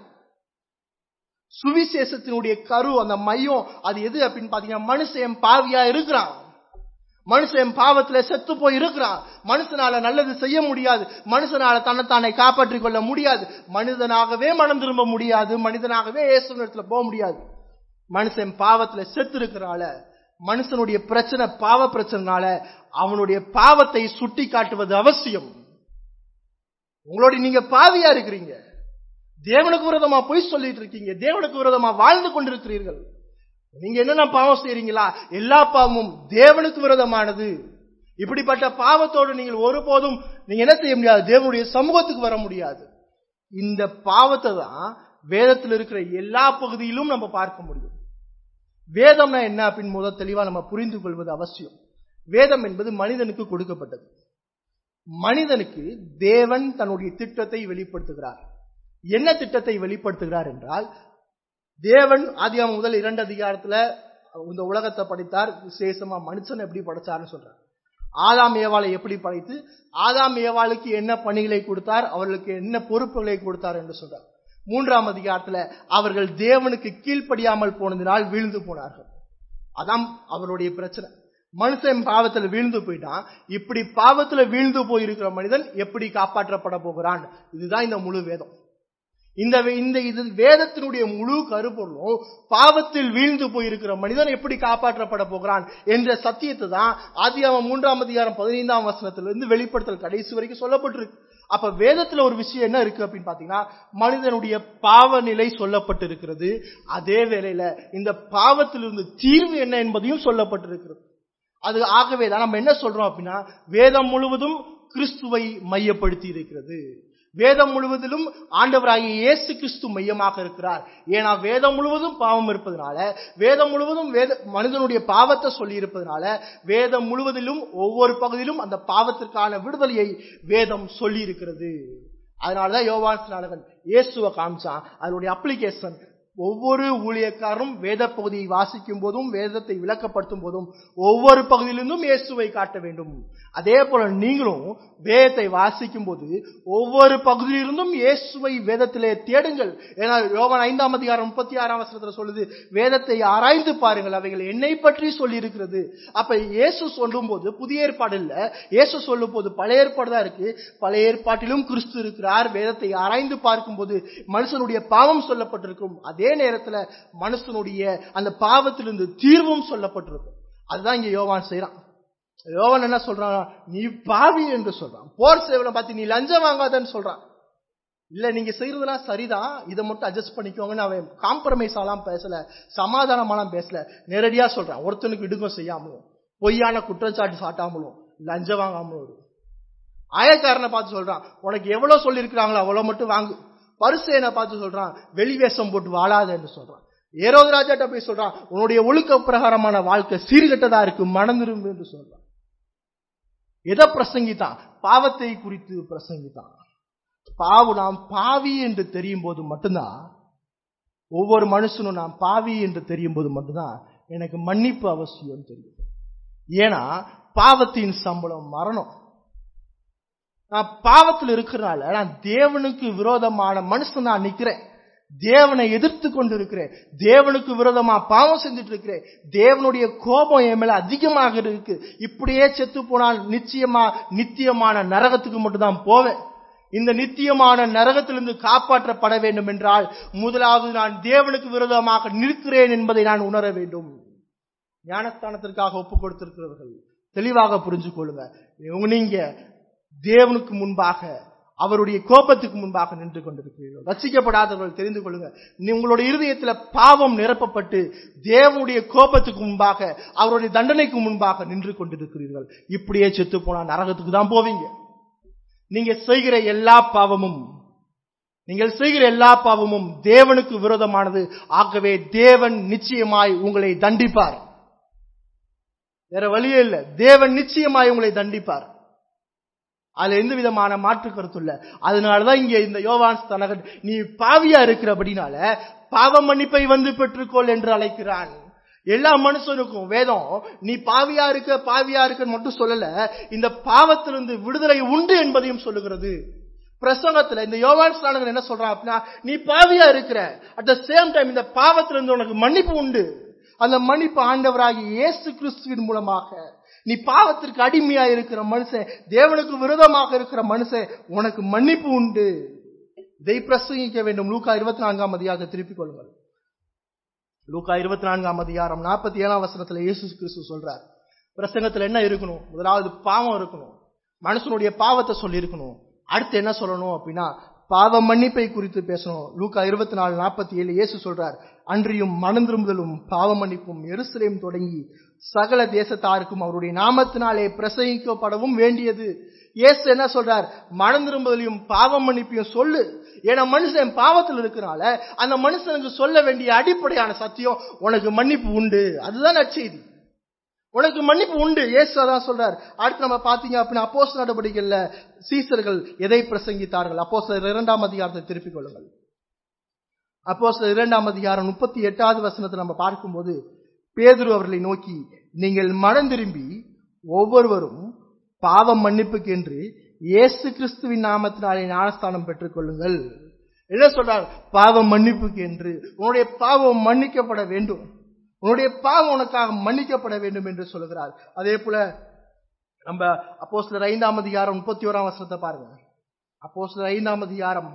சுவிசேஷத்தினுடைய கரு அந்த மையம் அது எது அப்படின்னு பாத்தீங்கன்னா மனுஷன் பாவியா இருக்கிறான் மனுஷன் பாவத்துல செத்து போய் இருக்கிறான் மனுஷனால நல்லது செய்ய முடியாது மனுஷனால தன்னைத்தானே காப்பாற்றிக் கொள்ள முடியாது மனிதனாகவே மனம் திரும்ப முடியாது மனிதனாகவே இயேசுனிடத்துல போக முடியாது மனுஷன் பாவத்துல செத்து இருக்கிறனால மனுஷனுடைய பிரச்சனை பாவ பிரச்சனைனால அவனுடைய பாவத்தை சுட்டி காட்டுவது அவசியம் உங்களுடைய நீங்க பாவியா இருக்கிறீங்க தேவனுக்கு விரோதமா பொய் சொல்லிட்டு இருக்கீங்க தேவனுக்கு விரோதமா வாழ்ந்து கொண்டிருக்கிறீர்கள் நீங்க என்னென்ன பாவம் செய்றீங்களா எல்லா பாவமும் தேவனுக்கு விரோதமானது இப்படிப்பட்ட பாவத்தோடு நீங்கள் ஒருபோதும் நீங்க என்ன செய்ய முடியாது தேவனுடைய சமூகத்துக்கு வர முடியாது இந்த பாவத்தை தான் வேதத்தில் இருக்கிற எல்லா பகுதியிலும் நம்ம பார்க்க முடியும் வேதம்னா என்ன அப்படின்னு முதல் தெளிவா நம்ம புரிந்து கொள்வது அவசியம் வேதம் என்பது மனிதனுக்கு கொடுக்கப்பட்டது மனிதனுக்கு தேவன் தன்னுடைய திட்டத்தை வெளிப்படுத்துகிறார் என்ன திட்டத்தை வெளிப்படுத்துகிறார் என்றால் தேவன் ஆதியாம முதல் இரண்டு அதிகாரத்துல இந்த உலகத்தை படைத்தார் விசேஷமா மனுஷன் எப்படி படைச்சார்னு சொல்றார் ஆதாம் ஏவாளை எப்படி படைத்து ஆதாம் ஏவாளுக்கு என்ன பணிகளை கொடுத்தார் அவர்களுக்கு என்ன பொறுப்புகளை கொடுத்தார் என்று சொல்றார் மூன்றாம் அதிகாரத்துல அவர்கள் தேவனுக்கு கீழ்ப்படியாமல் போனதினால் வீழ்ந்து போனார்கள் அதான் அவருடைய பிரச்சனை மனுஷன் பாவத்துல வீழ்ந்து போயிட்டான் இப்படி பாவத்துல வீழ்ந்து போயிருக்கிற மனிதன் எப்படி காப்பாற்றப்பட போகிறான் இதுதான் இந்த முழு வேதம் இந்த இந்த இது வேதத்தினுடைய முழு கருப்பொருளும் பாவத்தில் வீழ்ந்து போயிருக்கிற மனிதன் எப்படி காப்பாற்றப்பட போகிறான் என்ற சத்தியத்தை தான் ஆதியாம மூன்றாம் அதிகாரம் பதினைந்தாம் வசனத்திலிருந்து வெளிப்படுத்தல் கடைசி வரைக்கும் சொல்லப்பட்டிருக்கு அப்ப வேதத்துல ஒரு விஷயம் என்ன இருக்கு அப்படின்னு பாத்தீங்கன்னா மனிதனுடைய பாவ நிலை சொல்லப்பட்டிருக்கிறது அதே வேளையில இந்த பாவத்திலிருந்து தீர்வு என்ன என்பதையும் சொல்லப்பட்டிருக்கிறது அது ஆகவே தான் நம்ம என்ன சொல்றோம் அப்படின்னா வேதம் முழுவதும் கிறிஸ்துவை மையப்படுத்தி இருக்கிறது வேதம் முழுவதிலும் ஆண்டவராகிய இயேசு கிறிஸ்து மையமாக இருக்கிறார் ஏன்னா வேதம் முழுவதும் பாவம் இருப்பதனால வேதம் முழுவதும் வேத மனிதனுடைய பாவத்தை சொல்லி இருப்பதனால வேதம் முழுவதிலும் ஒவ்வொரு பகுதியிலும் அந்த பாவத்திற்கான விடுதலையை வேதம் சொல்லி இருக்கிறது அதனாலதான் யோவான் ஸ்நானகன் இயேசுவை காமிச்சான் அதனுடைய அப்ளிகேஷன் ஒவ்வொரு ஊழியக்காரரும் வேத பகுதியை வாசிக்கும் போதும் வேதத்தை விளக்கப்படுத்தும் போதும் ஒவ்வொரு பகுதியிலிருந்தும் இயேசுவை காட்ட வேண்டும் அதே போல நீங்களும் வேதத்தை வாசிக்கும் போது ஒவ்வொரு பகுதியிலிருந்தும் இயேசுவை வேதத்திலே தேடுங்கள் ஏன்னா யோவான் ஐந்தாம் அதிகாரம் முப்பத்தி ஆறாம் வசனத்துல சொல்லுது வேதத்தை ஆராய்ந்து பாருங்கள் அவைகள் என்னை பற்றி சொல்லி இருக்கிறது அப்ப இயேசு சொல்லும் போது புதிய ஏற்பாடு இல்ல இயேசு சொல்லும் போது பழைய ஏற்பாடு தான் இருக்கு பழைய ஏற்பாட்டிலும் கிறிஸ்து இருக்கிறார் வேதத்தை ஆராய்ந்து பார்க்கும்போது மனுஷனுடைய பாவம் சொல்லப்பட்டிருக்கும் அதே நேரத்துல மனுஷனுடைய அந்த பாவத்திலிருந்து தீர்வும் சொல்லப்பட்டிருக்கும் அதுதான் இங்க யோவான் செய்யறான் யோவான் என்ன சொல்றான் நீ பாவி என்று சொல்றான் போர் சேவலை பார்த்து நீ லஞ்சம் வாங்காதன்னு சொல்றான் இல்ல நீங்க செய்யறதெல்லாம் சரிதான் இதை மட்டும் அட்ஜஸ்ட் பண்ணிக்கோங்கன்னு அவன் காம்ப்ரமைஸ் ஆலாம் பேசல சமாதானமாலாம் பேசல நேரடியா சொல்றான் ஒருத்தனுக்கு இடுக்கம் செய்யாமலும் பொய்யான குற்றச்சாட்டு சாட்டாமலும் லஞ்சம் வாங்காமலும் இரு. ஆயக்காரனை பார்த்து சொல்றான் உனக்கு எவ்வளவு சொல்லி இருக்கிறாங்களோ அவ்வளவு மட்டும் வாங்கு பரிசேனை பார்த்து சொல்றான் வெளிவேஷம் போட்டு வாழாத என்று சொல்றான் ஏரோது ராஜாட்ட போய் சொல்றான் உன்னுடைய ஒழுக்க பிரகாரமான வாழ்க்கை சீர்கெட்டதா இருக்கு மனம் திரும்பு என்று சொல்றான் எதை பிரசங்கித்தான் பாவத்தை குறித்து பிரசங்கித்தான் பாவு நாம் பாவி என்று தெரியும் போது மட்டும்தான் ஒவ்வொரு மனுஷனும் நான் பாவி என்று தெரியும் போது மட்டும்தான் எனக்கு மன்னிப்பு அவசியம் தெரியும் ஏன்னா பாவத்தின் சம்பளம் மரணம் நான் பாவத்தில் இருக்கிறனால நான் தேவனுக்கு விரோதமான மனுஷன் நான் நிக்கிறேன் தேவனை எதிர்த்து கொண்டு இருக்கிறேன் தேவனுக்கு விரோதமா பாவம் செஞ்சுட்டு இருக்கிறேன் தேவனுடைய கோபம் என் மேல அதிகமாக இருக்கு இப்படியே செத்து போனால் நிச்சயமா நித்தியமான நரகத்துக்கு மட்டும்தான் போவேன் இந்த நித்தியமான நரகத்திலிருந்து காப்பாற்றப்பட வேண்டும் என்றால் முதலாவது நான் தேவனுக்கு விரோதமாக நிற்கிறேன் என்பதை நான் உணர வேண்டும் ஞானஸ்தானத்திற்காக ஒப்பு கொடுத்திருக்கிறவர்கள் தெளிவாக புரிஞ்சு கொள்ளுங்க நீங்க தேவனுக்கு முன்பாக அவருடைய கோபத்துக்கு முன்பாக நின்று கொண்டிருக்கிறீர்கள் ரசிக்கப்படாதவர்கள் தெரிந்து கொள்ளுங்க நீ உங்களுடைய இருதயத்துல பாவம் நிரப்பப்பட்டு தேவனுடைய கோபத்துக்கு முன்பாக அவருடைய தண்டனைக்கு முன்பாக நின்று கொண்டிருக்கிறீர்கள் இப்படியே செத்து போனா நரகத்துக்கு தான் போவீங்க நீங்க செய்கிற எல்லா பாவமும் நீங்கள் செய்கிற எல்லா பாவமும் தேவனுக்கு விரோதமானது ஆகவே தேவன் நிச்சயமாய் உங்களை தண்டிப்பார் வேற வழியே இல்ல தேவன் நிச்சயமாய் உங்களை தண்டிப்பார் அதுல எந்த விதமான மாற்று கருத்து இல்ல அதனாலதான் இங்க இந்த யோவான் ஸ்தனகன் நீ பாவியா இருக்கிறபடினால பாவ மன்னிப்பை வந்து பெற்றுக்கொள் என்று அழைக்கிறான் எல்லா மனுஷனுக்கும் வேதம் நீ பாவியா இருக்க பாவியா இருக்கன்னு மட்டும் சொல்லல இந்த பாவத்திலிருந்து விடுதலை உண்டு என்பதையும் சொல்லுகிறது பிரசங்கத்துல இந்த யோவான் ஸ்நானகன் என்ன சொல்றான் அப்படின்னா நீ பாவியா இருக்கிற அட் த சேம் டைம் இந்த பாவத்திலிருந்து உனக்கு மன்னிப்பு உண்டு அந்த மன்னிப்பு ஆண்டவராகி இயேசு கிறிஸ்துவின் மூலமாக நீ பாவத்திற்கு அடிமையா இருக்கிற மனுஷன் தேவனுக்கு விரோதமாக இருக்கிற மனுஷன் உனக்கு மன்னிப்பு உண்டு இதை பிரசங்கிக்க வேண்டும் லூக்கா இருபத்தி நான்காம் அதிகாரத்தை திருப்பிக் கொள்ளுங்கள் லூக்கா இருபத்தி நான்காம் அதிகாரம் நாற்பத்தி ஏழாம் வசனத்துல இயேசு கிறிஸ்து சொல்றார் பிரசங்கத்துல என்ன இருக்கணும் முதலாவது பாவம் இருக்கணும் மனுஷனுடைய பாவத்தை சொல்லி இருக்கணும் அடுத்து என்ன சொல்லணும் அப்படின்னா பாவ மன்னிப்பை குறித்து பேசணும் லூக்கா இருபத்தி நாலு நாற்பத்தி ஏழு இயேசு சொல்றார் அன்றியும் மனம் திரும்புதலும் பாவ மன்னிப்பும் எருசலேம் தொடங்கி சகல தேசத்தாருக்கும் அவருடைய நாமத்தினாலே பிரசங்கிக்கப்படவும் வேண்டியது இயேசு என்ன சொல்றார் மனம் திரும்புதலையும் பாவ மன்னிப்பையும் சொல்லு ஏன்னா மனுஷன் பாவத்தில் இருக்கிறனால அந்த மனுஷனுக்கு சொல்ல வேண்டிய அடிப்படையான சத்தியம் உனக்கு மன்னிப்பு உண்டு அதுதான் நற்செய்தி உனக்கு மன்னிப்பு உண்டு இயேசு அதான் சொல்றார் அடுத்து நம்ம பாத்தீங்க அப்படின்னா அப்போஸ் நடவடிக்கைகள்ல சீசர்கள் எதை பிரசங்கித்தார்கள் அப்போஸ் இரண்டாம் அதிகாரத்தை திருப்பிக் கொள்ளுங்கள் அப்போஸ் இரண்டாம் அதிகாரம் முப்பத்தி எட்டாவது வசனத்தை நம்ம பார்க்கும்போது பேதுரு அவர்களை நோக்கி நீங்கள் மனம் திரும்பி ஒவ்வொருவரும் பாவம் மன்னிப்புக்கு என்று இயேசு கிறிஸ்துவின் நாமத்தினாலே ஞானஸ்தானம் பெற்றுக் கொள்ளுங்கள் என்ன சொல்றார் பாவம் மன்னிப்புக்கு என்று உன்னுடைய பாவம் மன்னிக்கப்பட வேண்டும் உன்னுடைய பாவம் உனக்காக மன்னிக்கப்பட வேண்டும் என்று சொல்கிறார் அதே போல நம்ம அப்போ சிலர் ஐந்தாம் அதிகாரம் முப்பத்தி ஓராம் வசனத்தை பாருங்க அப்போ சிலர் ஐந்தாம் அதிகாரம்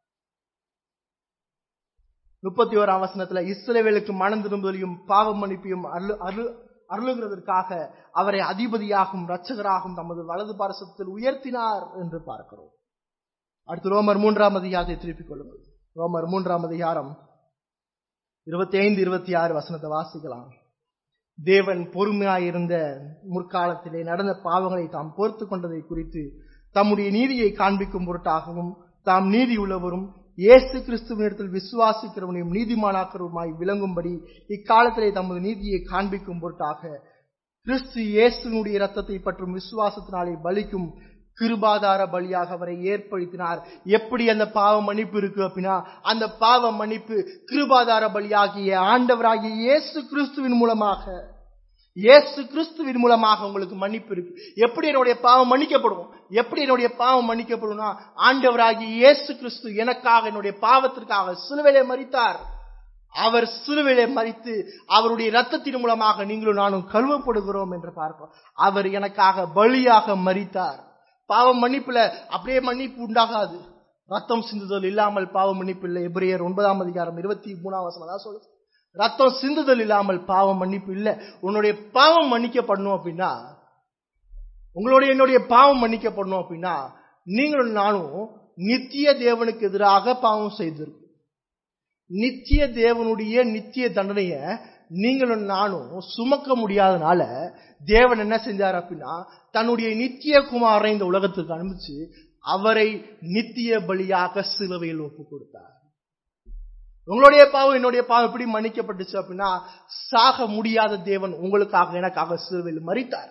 முப்பத்தி ஓராம் வசனத்துல இஸ்ரேவேலுக்கு மனம் திரும்புதலையும் பாவ மன்னிப்பையும் அருள் அருள் அருளுகிறதற்காக அவரை அதிபதியாகும் இரட்சகராகும் தமது வலது பாரசத்தில் உயர்த்தினார் என்று பார்க்கிறோம் அடுத்து ரோமர் மூன்றாம் அதிகாரத்தை திருப்பிக் கொள்ளுங்கள் ரோமர் மூன்றாம் அதிகாரம் இருபத்தி ஐந்து இருபத்தி ஆறு வசனத்தை வாசிக்கலாம் தேவன் பொறுமையாயிருந்த முற்காலத்திலே நடந்த பாவங்களை தாம் பொறுத்து கொண்டதை குறித்து தம்முடைய நீதியை காண்பிக்கும் பொருட்டாகவும் தாம் நீதி உள்ளவரும் இயேசு கிறிஸ்துவனிடத்தில் விசுவாசிக்கிறவனையும் நீதிமானாக்கிறவருமாய் விளங்கும்படி இக்காலத்திலே தமது நீதியை காண்பிக்கும் பொருட்டாக கிறிஸ்து இயேசுனுடைய ரத்தத்தை பற்றும் விசுவாசத்தினாலே பலிக்கும் கிருபாதார பலியாக அவரை ஏற்படுத்தினார் எப்படி அந்த பாவ மன்னிப்பு இருக்கு அப்படின்னா அந்த பாவ மன்னிப்பு கிருபாதார பலியாகிய ஆண்டவராகிய இயேசு கிறிஸ்துவின் மூலமாக இயேசு கிறிஸ்துவின் மூலமாக உங்களுக்கு மன்னிப்பு இருக்கு எப்படி என்னுடைய பாவம் மன்னிக்கப்படும் எப்படி என்னுடைய பாவம் மன்னிக்கப்படும்னா ஆண்டவராகிய இயேசு கிறிஸ்து எனக்காக என்னுடைய பாவத்திற்காக சிலுவையிலே மறித்தார் அவர் சிலுவையிலே மறித்து அவருடைய ரத்தத்தின் மூலமாக நீங்களும் நானும் கழுவப்படுகிறோம் என்று பார்க்கிறோம் அவர் எனக்காக பலியாக மறித்தார் பாவம் மன்னிப்புல அப்படியே மன்னிப்பு உண்டாகாது ரத்தம் சிந்துதல் இல்லாமல் பாவ மன்னிப்பு இல்லை எபிரேயர் ஒன்பதாம் அதிகாரம் இருபத்தி மூணாம் வசனம் தான் சொல்லுது ரத்தம் சிந்துதல் இல்லாமல் பாவம் மன்னிப்பு இல்லை உன்னுடைய பாவம் மன்னிக்கப்படணும் அப்படின்னா உங்களுடைய என்னுடைய பாவம் மன்னிக்கப்படணும் அப்படின்னா நீங்களும் நானும் நித்திய தேவனுக்கு எதிராக பாவம் செய்திருக்கும் நித்திய தேவனுடைய நித்திய தண்டனைய நீங்களும் நானும் சுமக்க முடியாதனால தேவன் என்ன செஞ்சார் அப்படின்னா தன்னுடைய நித்திய குமாரை இந்த உலகத்துக்கு அனுப்பிச்சு அவரை நித்திய பலியாக சிலுவையில் ஒப்பு கொடுத்தார் உங்களுடைய பாவம் என்னுடைய பாவம் எப்படி மன்னிக்கப்பட்டுச்சு அப்படின்னா சாக முடியாத தேவன் உங்களுக்காக எனக்காக சிலுவையில் மறித்தார்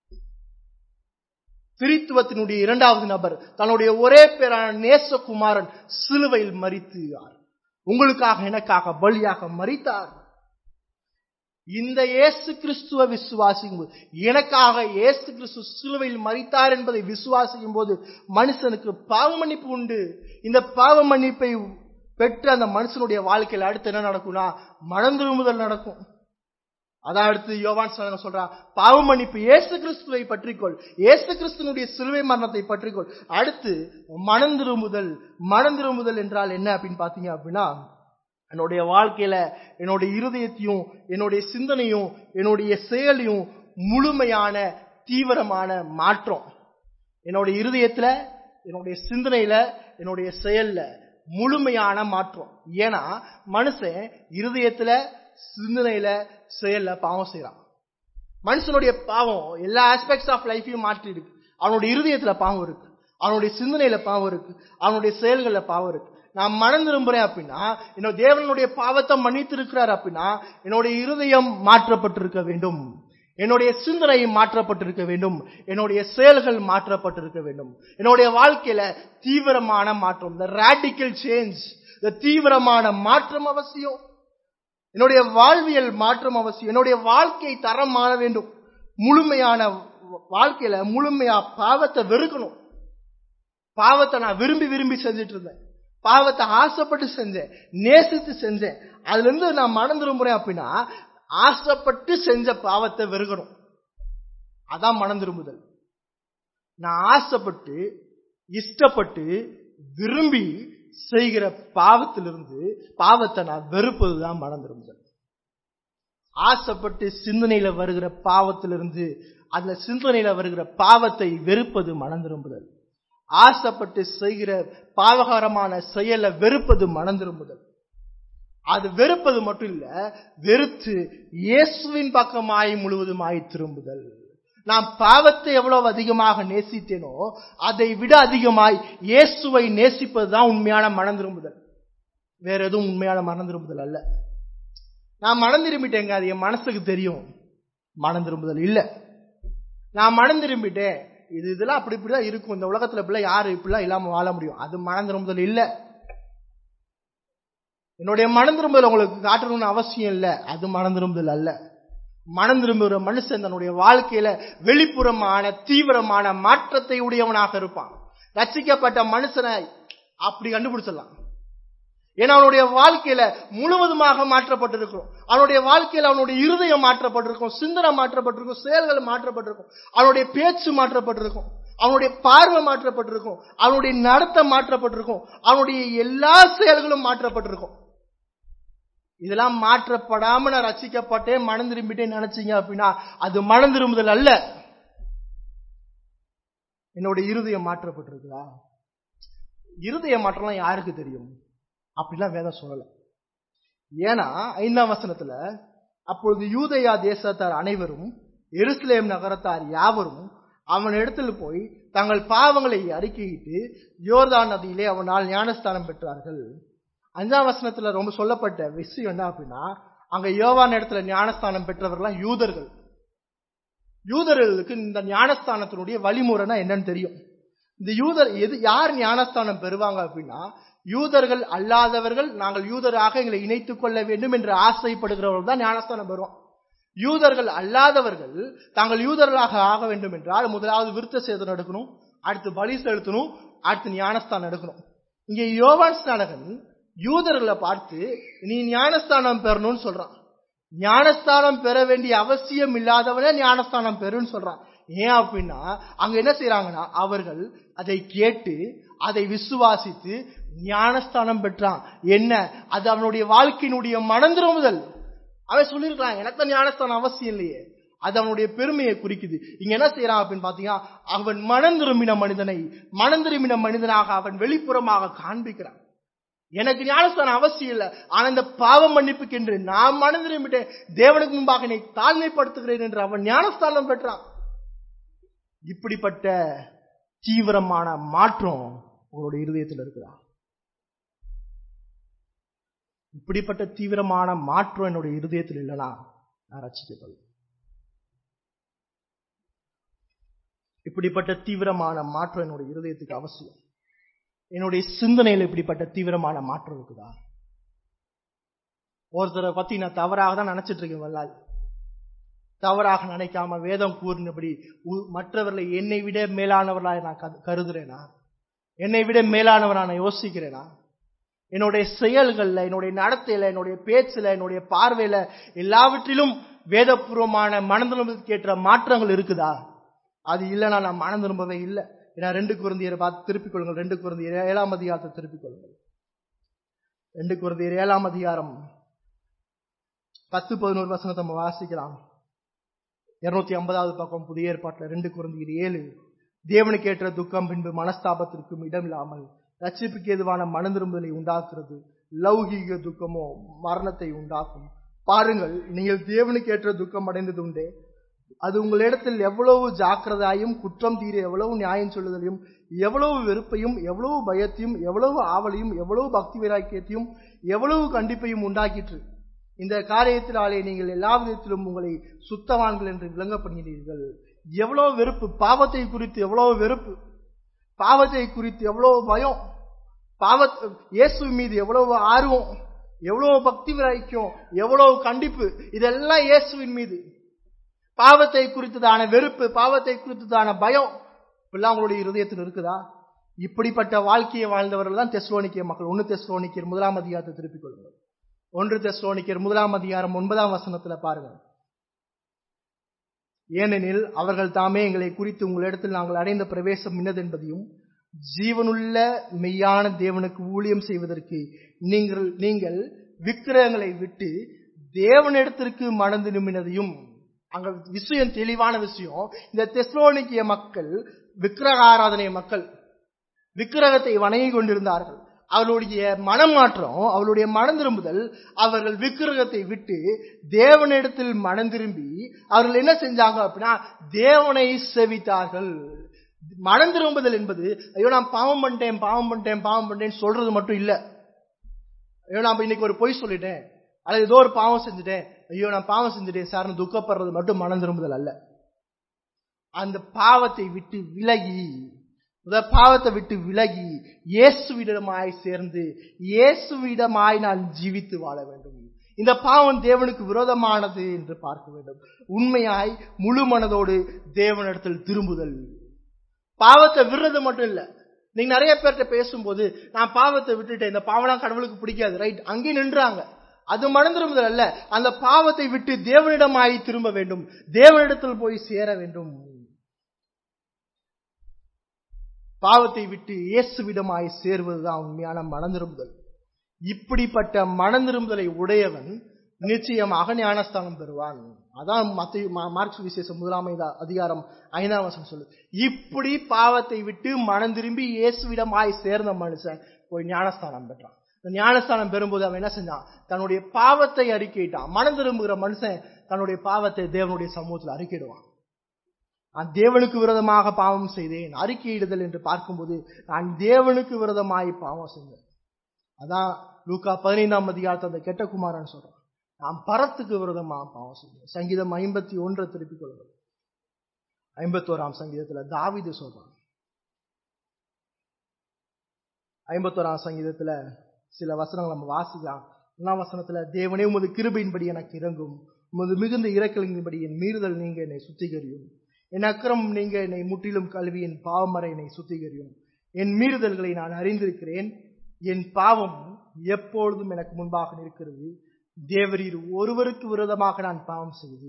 திரித்துவத்தினுடைய இரண்டாவது நபர் தன்னுடைய ஒரே பேரான நேசகுமாரன் சிலுவையில் மறித்தார் உங்களுக்காக எனக்காக பலியாக மறித்தார் இந்த இயேசு கிறிஸ்துவ விசுவாசிக்கும் போது எனக்காக இயேசு கிறிஸ்து சிலுவையில் மறித்தார் என்பதை விசுவாசிக்கும் போது மனுஷனுக்கு பாவ மன்னிப்பு உண்டு இந்த பாவ மன்னிப்பை பெற்று அந்த மனுஷனுடைய வாழ்க்கையில் அடுத்து என்ன நடக்கும்னா மனம் திரும்புதல் நடக்கும் அதான் அடுத்து யோவான் சாதனம் சொல்றான் பாவ மன்னிப்பு இயேசு கிறிஸ்துவை பற்றிக்கொள் இயேசு கிறிஸ்துனுடைய சிலுவை மரணத்தை பற்றிக்கொள் அடுத்து மனம் திரும்புதல் மனம் திரும்புதல் என்றால் என்ன அப்படின்னு பாத்தீங்க அப்படின்னா என்னுடைய வாழ்க்கையில என்னுடைய இருதயத்தையும் என்னுடைய சிந்தனையும் என்னுடைய செயலையும் முழுமையான தீவிரமான மாற்றம் என்னுடைய இருதயத்துல என்னுடைய சிந்தனையில என்னுடைய செயல்ல முழுமையான மாற்றம் ஏன்னா மனுஷன் இருதயத்துல சிந்தனையில செயல்ல பாவம் செய்யறான் மனுஷனுடைய பாவம் எல்லா ஆஸ்பெக்ட்ஸ் ஆஃப் லைஃபையும் மாற்றி இருக்கு அவனுடைய இருதயத்துல பாவம் இருக்கு அவனுடைய சிந்தனையில பாவம் இருக்கு அவனுடைய செயல்கள்ல பாவம் இருக்கு நான் மனம் திரும்புறேன் அப்படின்னா என்னோட தேவனுடைய பாவத்தை மன்னித்து இருக்கிறார் அப்படின்னா என்னுடைய இருதயம் மாற்றப்பட்டிருக்க வேண்டும் என்னுடைய சிந்தனை மாற்றப்பட்டிருக்க வேண்டும் என்னுடைய செயல்கள் மாற்றப்பட்டிருக்க வேண்டும் என்னுடைய வாழ்க்கையில தீவிரமான மாற்றம் இந்த ரேடிக்கல் சேஞ்ச் இந்த தீவிரமான மாற்றம் அவசியம் என்னுடைய வாழ்வியல் மாற்றம் அவசியம் என்னுடைய வாழ்க்கை தரம் மாற வேண்டும் முழுமையான வாழ்க்கையில முழுமையா பாவத்தை வெறுக்கணும் பாவத்தை நான் விரும்பி விரும்பி செஞ்சுட்டு இருந்தேன் பாவத்தை ஆசைப்பட்டு செஞ்சேன் நேசித்து செஞ்சேன் அதுல இருந்து நான் மனம் திரும்புறேன் அப்படின்னா ஆசைப்பட்டு செஞ்ச பாவத்தை வெறுக்கணும் அதான் மனம் திரும்புதல் நான் ஆசைப்பட்டு இஷ்டப்பட்டு விரும்பி செய்கிற பாவத்திலிருந்து பாவத்தை நான் வெறுப்பதுதான் மனம் திரும்புதல் ஆசைப்பட்டு சிந்தனையில வருகிற பாவத்திலிருந்து அதுல சிந்தனையில வருகிற பாவத்தை வெறுப்பது மனம் திரும்புதல் ஆசைப்பட்டு செய்கிற பாவகாரமான செயலை வெறுப்பது மனம் திரும்புதல் அது வெறுப்பது மட்டும் இல்ல வெறுத்து இயேசுவின் பக்கமாய் முழுவதுமாய் திரும்புதல் நான் பாவத்தை எவ்வளவு அதிகமாக நேசித்தேனோ அதை விட அதிகமாய் இயேசுவை நேசிப்பதுதான் உண்மையான மனம் திரும்புதல் வேற எதுவும் உண்மையான மனம் திரும்புதல் அல்ல நான் மனம் திரும்பிட்டேங்க அது என் மனசுக்கு தெரியும் மனம் திரும்புதல் இல்ல நான் மனம் திரும்பிட்டேன் இது இதெல்லாம் அப்படி இப்படிதான் இருக்கும் இந்த உலகத்துல இப்படிலாம் யாரு இப்படிலாம் இல்லாம வாழ முடியும் அது மனம் திரும்புதல் இல்ல என்னுடைய மனம் திரும்புதல் உங்களுக்கு காட்டணும்னு அவசியம் இல்ல அது மனம் திரும்புதல் அல்ல மனம் திரும்புகிற மனுஷன் தன்னுடைய வாழ்க்கையில வெளிப்புறமான தீவிரமான மாற்றத்தை உடையவனாக இருப்பான் ரச்சிக்கப்பட்ட மனுஷனை அப்படி கண்டுபிடிச்சிடலாம் ஏன்னா அவனுடைய வாழ்க்கையில முழுவதுமாக மாற்றப்பட்டிருக்கும் அவனுடைய வாழ்க்கையில அவனுடைய இருதயம் மாற்றப்பட்டிருக்கும் சிந்தனை மாற்றப்பட்டிருக்கும் செயல்கள் மாற்றப்பட்டிருக்கும் அவனுடைய பேச்சு மாற்றப்பட்டிருக்கும் அவனுடைய பார்வை மாற்றப்பட்டிருக்கும் அவனுடைய நடத்தை மாற்றப்பட்டிருக்கும் அவனுடைய எல்லா செயல்களும் மாற்றப்பட்டிருக்கும் இதெல்லாம் மாற்றப்படாம நான் ரசிக்கப்பட்டேன் மனம் திரும்பிட்டேன் நினைச்சீங்க அப்படின்னா அது மனம் திரும்புதல் அல்ல என்னுடைய இருதயம் மாற்றப்பட்டிருக்குதா இருதய மாற்றம்லாம் யாருக்கு தெரியும் அப்படிலாம் வேதம் சொல்லல ஏன்னா ஐந்தாம் வசனத்துல அப்பொழுது யூதயா தேசத்தார் அனைவரும் எருசலேம் நகரத்தார் யாவரும் அவன் இடத்துல போய் தங்கள் பாவங்களை அறிக்கையிட்டு யோர்தான் நதியிலே அவனால் ஞானஸ்தானம் பெற்றார்கள் அஞ்சாம் வசனத்துல ரொம்ப சொல்லப்பட்ட விஷயம் என்ன அப்படின்னா அங்க யோவான் இடத்துல ஞானஸ்தானம் பெற்றவர்கள்லாம் யூதர்கள் யூதர்களுக்கு இந்த ஞானஸ்தானத்தினுடைய வழிமுறைனா என்னன்னு தெரியும் இந்த யூதர் எது யார் ஞானஸ்தானம் பெறுவாங்க அப்படின்னா யூதர்கள் அல்லாதவர்கள் நாங்கள் யூதராக எங்களை இணைத்துக் கொள்ள வேண்டும் என்று ஆசைப்படுகிறவர்கள் தான் ஞானஸ்தானம் பெறுவோம் யூதர்கள் அல்லாதவர்கள் தாங்கள் யூதர்களாக ஆக வேண்டும் என்றால் முதலாவது விருத்த சேதனம் எடுக்கணும் அடுத்து பலி செலுத்தணும் அடுத்து ஞானஸ்தானம் எடுக்கணும் இங்கே யோவான் ஸ்நானகன் யூதர்களை பார்த்து நீ ஞானஸ்தானம் பெறணும்னு சொல்றான் ஞானஸ்தானம் பெற வேண்டிய அவசியம் இல்லாதவனே ஞானஸ்தானம் பெறுன்னு சொல்றான் ஏன் அப்படின்னா அங்க என்ன செய்யறாங்கன்னா அவர்கள் அதை கேட்டு அதை விசுவாசித்து ஞானஸ்தானம் பெற்றான் என்ன அது அவனுடைய வாழ்க்கையினுடைய மனந்திருமுதல் அவன் சொல்லியிருக்கலாம் எனக்கு தான் ஞானஸ்தானம் அவசியம் இல்லையே அது அவனுடைய பெருமையை குறிக்குது இங்க என்ன செய்யறான் அப்படின்னு பாத்தீங்கன்னா அவன் மனம் திரும்பின மனிதனை மனம் திரும்பின மனிதனாக அவன் வெளிப்புறமாக காண்பிக்கிறான் எனக்கு ஞானஸ்தானம் அவசியம் இல்லை ஆனா இந்த பாவம் மன்னிப்புக்கு என்று நான் மனம் திரும்பிட்டேன் தேவனுக்கு முன்பாக என்னை தாழ்மைப்படுத்துகிறேன் என்று அவன் ஞானஸ்தானம் பெற்றான் இப்படிப்பட்ட தீவிரமான மாற்றம் உங்களுடைய இருதயத்தில் இருக்குதா இப்படிப்பட்ட தீவிரமான மாற்றம் என்னுடைய இருதயத்தில் இல்லைனா நான் ரசிக்கப்படும் இப்படிப்பட்ட தீவிரமான மாற்றம் என்னுடைய இருதயத்துக்கு அவசியம் என்னுடைய சிந்தனையில் இப்படிப்பட்ட தீவிரமான மாற்றம் இருக்குதா ஒருத்தரை பத்தி நான் தவறாக தான் நினைச்சிட்டு இருக்கேன் வல்லால் தவறாக நினைக்காம வேதம் கூறினபடி மற்றவர்களை என்னை விட மேலானவர்களாக நான் கருதுறேனா என்னை விட மேலானவரா நான் யோசிக்கிறேனா என்னுடைய செயல்கள்ல என்னுடைய நடத்தையில என்னுடைய பேச்சுல என்னுடைய பார்வையில எல்லாவற்றிலும் வேதபூர்வமான மனதிலும்புக்கு ஏற்ற மாற்றங்கள் இருக்குதா அது இல்லைன்னா நான் மனம் திரும்பவே இல்லை ஏன்னா ரெண்டு குருந்தியரை பார்த்து திருப்பிக் கொள்ளுங்கள் ரெண்டு குருந்தியர் ஏழாம் அதிகாரத்தை திருப்பிக் கொள்ளுங்கள் ரெண்டு குருந்தியர் ஏழாம் அதிகாரம் பத்து பதினோரு வசனத்தை நம்ம வாசிக்கலாம் இருநூத்தி ஐம்பதாவது பக்கம் புதிய ஏற்பாட்டில் ரெண்டு குருந்தியர் ஏழு தேவனுக்கு ஏற்ற துக்கம் பின்பு மனஸ்தாபத்திற்கும் இடம் இல்லாமல் ரட்சிப்புக்கு எதுவான மனந்திரும்புதலை உண்டாக்குறது லௌகீக துக்கமோ மரணத்தை உண்டாக்கும் பாருங்கள் நீங்கள் தேவனுக்கு ஏற்ற துக்கம் அடைந்தது உண்டே அது உங்களிடத்தில் எவ்வளவு ஜாக்கிரதாயும் குற்றம் தீர எவ்வளவு நியாயம் சொல்லுதலையும் எவ்வளவு வெறுப்பையும் எவ்வளவு பயத்தையும் எவ்வளவு ஆவலையும் எவ்வளவு பக்தி வைராக்கியத்தையும் எவ்வளவு கண்டிப்பையும் உண்டாக்கிற்று இந்த காரியத்தினாலே நீங்கள் எல்லா விதத்திலும் உங்களை சுத்தவான்கள் என்று விளங்கப்படுகிறீர்கள் எவ்வளவு வெறுப்பு பாவத்தை குறித்து எவ்வளவு வெறுப்பு பாவத்தை குறித்து எவ்வளவு பயம் பாவ இயேசு மீது எவ்வளவு ஆர்வம் எவ்வளவு பக்தி விராய்க்கும் எவ்வளவு கண்டிப்பு இதெல்லாம் இயேசுவின் மீது பாவத்தை குறித்ததான வெறுப்பு பாவத்தை குறித்ததான பயம் இப்பெல்லாம் உங்களுடைய இருதயத்தில் இருக்குதா இப்படிப்பட்ட வாழ்க்கையை வாழ்ந்தவர்கள் தான் தெஸ்லோனிக்கிய மக்கள் ஒன்னு தெஸ்லோனிக்கியர் முதலாம் அதிகாரத்தை திருப்பிக் கொள்ளுங்கள் ஒன்று தெஸ்லோனிக்கியர் முதலாம் அதிகாரம் ஒன்பதாம் வசனத்துல பாருங்க ஏனெனில் அவர்கள் தாமே எங்களை குறித்து உங்களிடத்தில் நாங்கள் அடைந்த பிரவேசம் இன்னதென்பதையும் ஜீவனுள்ள மெய்யான தேவனுக்கு ஊழியம் செய்வதற்கு நீங்கள் நீங்கள் விக்கிரகங்களை விட்டு தேவனிடத்திற்கு மணந்து நிமினதையும் அங்க விஷயம் தெளிவான விஷயம் இந்த தெஸ்லோனிக்கிய மக்கள் விக்கிரக ஆராதனை மக்கள் விக்கிரகத்தை வணங்கி கொண்டிருந்தார்கள் அவளுடைய மனமாற்றம் அவளுடைய மனம் திரும்புதல் அவர்கள் விக்கிரகத்தை விட்டு தேவனிடத்தில் மனம் திரும்பி அவர்கள் என்ன செஞ்சாங்க அப்படின்னா தேவனை செவித்தார்கள் மனம் திரும்புதல் என்பது ஐயோ நான் பாவம் பண்ணிட்டேன் பாவம் பண்ணிட்டேன் பாவம் பண்ணிட்டேன்னு சொல்றது மட்டும் இல்ல ஐயோ நான் இன்னைக்கு ஒரு பொய் சொல்லிட்டேன் அல்லது ஏதோ ஒரு பாவம் செஞ்சுட்டேன் ஐயோ நான் பாவம் செஞ்சுட்டேன் சார்னு துக்கப்படுறது மட்டும் மனம் திரும்புதல் அல்ல அந்த பாவத்தை விட்டு விலகி முதல் பாவத்தை விட்டு விலகி இயேசுவிடமாய் சேர்ந்து இயேசுவிடமாய் நான் ஜீவித்து வாழ வேண்டும் இந்த பாவம் தேவனுக்கு விரோதமானது என்று பார்க்க வேண்டும் உண்மையாய் முழு மனதோடு தேவனிடத்தில் திரும்புதல் பாவத்தை விடுறது மட்டும் இல்ல நீங்க நிறைய பேர்கிட்ட பேசும்போது நான் பாவத்தை விட்டுட்டேன் இந்த பாவம்லாம் கடவுளுக்கு பிடிக்காது ரைட் அங்கே நின்றாங்க அது மணந்திரும்புதல் அல்ல அந்த பாவத்தை விட்டு தேவனிடமாய் திரும்ப வேண்டும் தேவனிடத்தில் போய் சேர வேண்டும் பாவத்தை விட்டு இயேசுவிடமாய் சேர்வதுதான் உண்மையான மனந்திரும்புதல் இப்படிப்பட்ட மனந்திரும்புதலை உடையவன் நிச்சயமாக ஞானஸ்தானம் பெறுவான் அதான் மத்திய மார்க்ஸ் விசேஷம் முதலாம் அதிகாரம் ஐந்தாம் வருஷம் சொல்லு இப்படி பாவத்தை விட்டு மனம் திரும்பி இயேசுவிடமாய் சேர்ந்த மனுஷன் போய் ஞானஸ்தானம் பெற்றான் ஞானஸ்தானம் பெறும்போது அவன் என்ன செஞ்சான் தன்னுடைய பாவத்தை அறிக்கையிட்டான் மனம் திரும்புகிற மனுஷன் தன்னுடைய பாவத்தை தேவனுடைய சமூகத்தில் அறிக்கையிடுவான் நான் தேவனுக்கு விரதமாக பாவம் செய்தேன் அறிக்கையிடுதல் என்று பார்க்கும்போது நான் தேவனுக்கு விரதமாய் பாவம் செய்தேன் அதான் லூக்கா பதினைந்தாம் அதிகாரத்தை அந்த கெட்ட குமாரன் சொல்றான் நான் பரத்துக்கு விரதமா பாவம் செய்தேன் சங்கீதம் ஐம்பத்தி ஒன்றை திருப்பிக் கொள்வது ஐம்பத்தோராம் சங்கீதத்துல தாவிது சொல்றான் ஐம்பத்தோராம் சங்கீதத்துல சில வசனங்கள் நம்ம வாசிக்கலாம் ஒன்றாம் வசனத்துல தேவனே உமது கிருபையின்படி எனக்கு இறங்கும் உமது மிகுந்த இறக்கலின்படி என் மீறுதல் நீங்க என்னை சுத்திகரியும் என் அக்கிரமம் நீங்க என்னை முற்றிலும் கல்வி என் பாவமறை என்னை சுத்திகரியும் என் மீறுதல்களை நான் அறிந்திருக்கிறேன் என் பாவம் எப்பொழுதும் எனக்கு முன்பாக நிற்கிறது தேவரீர் ஒருவருக்கு விரோதமாக நான் பாவம் செய்து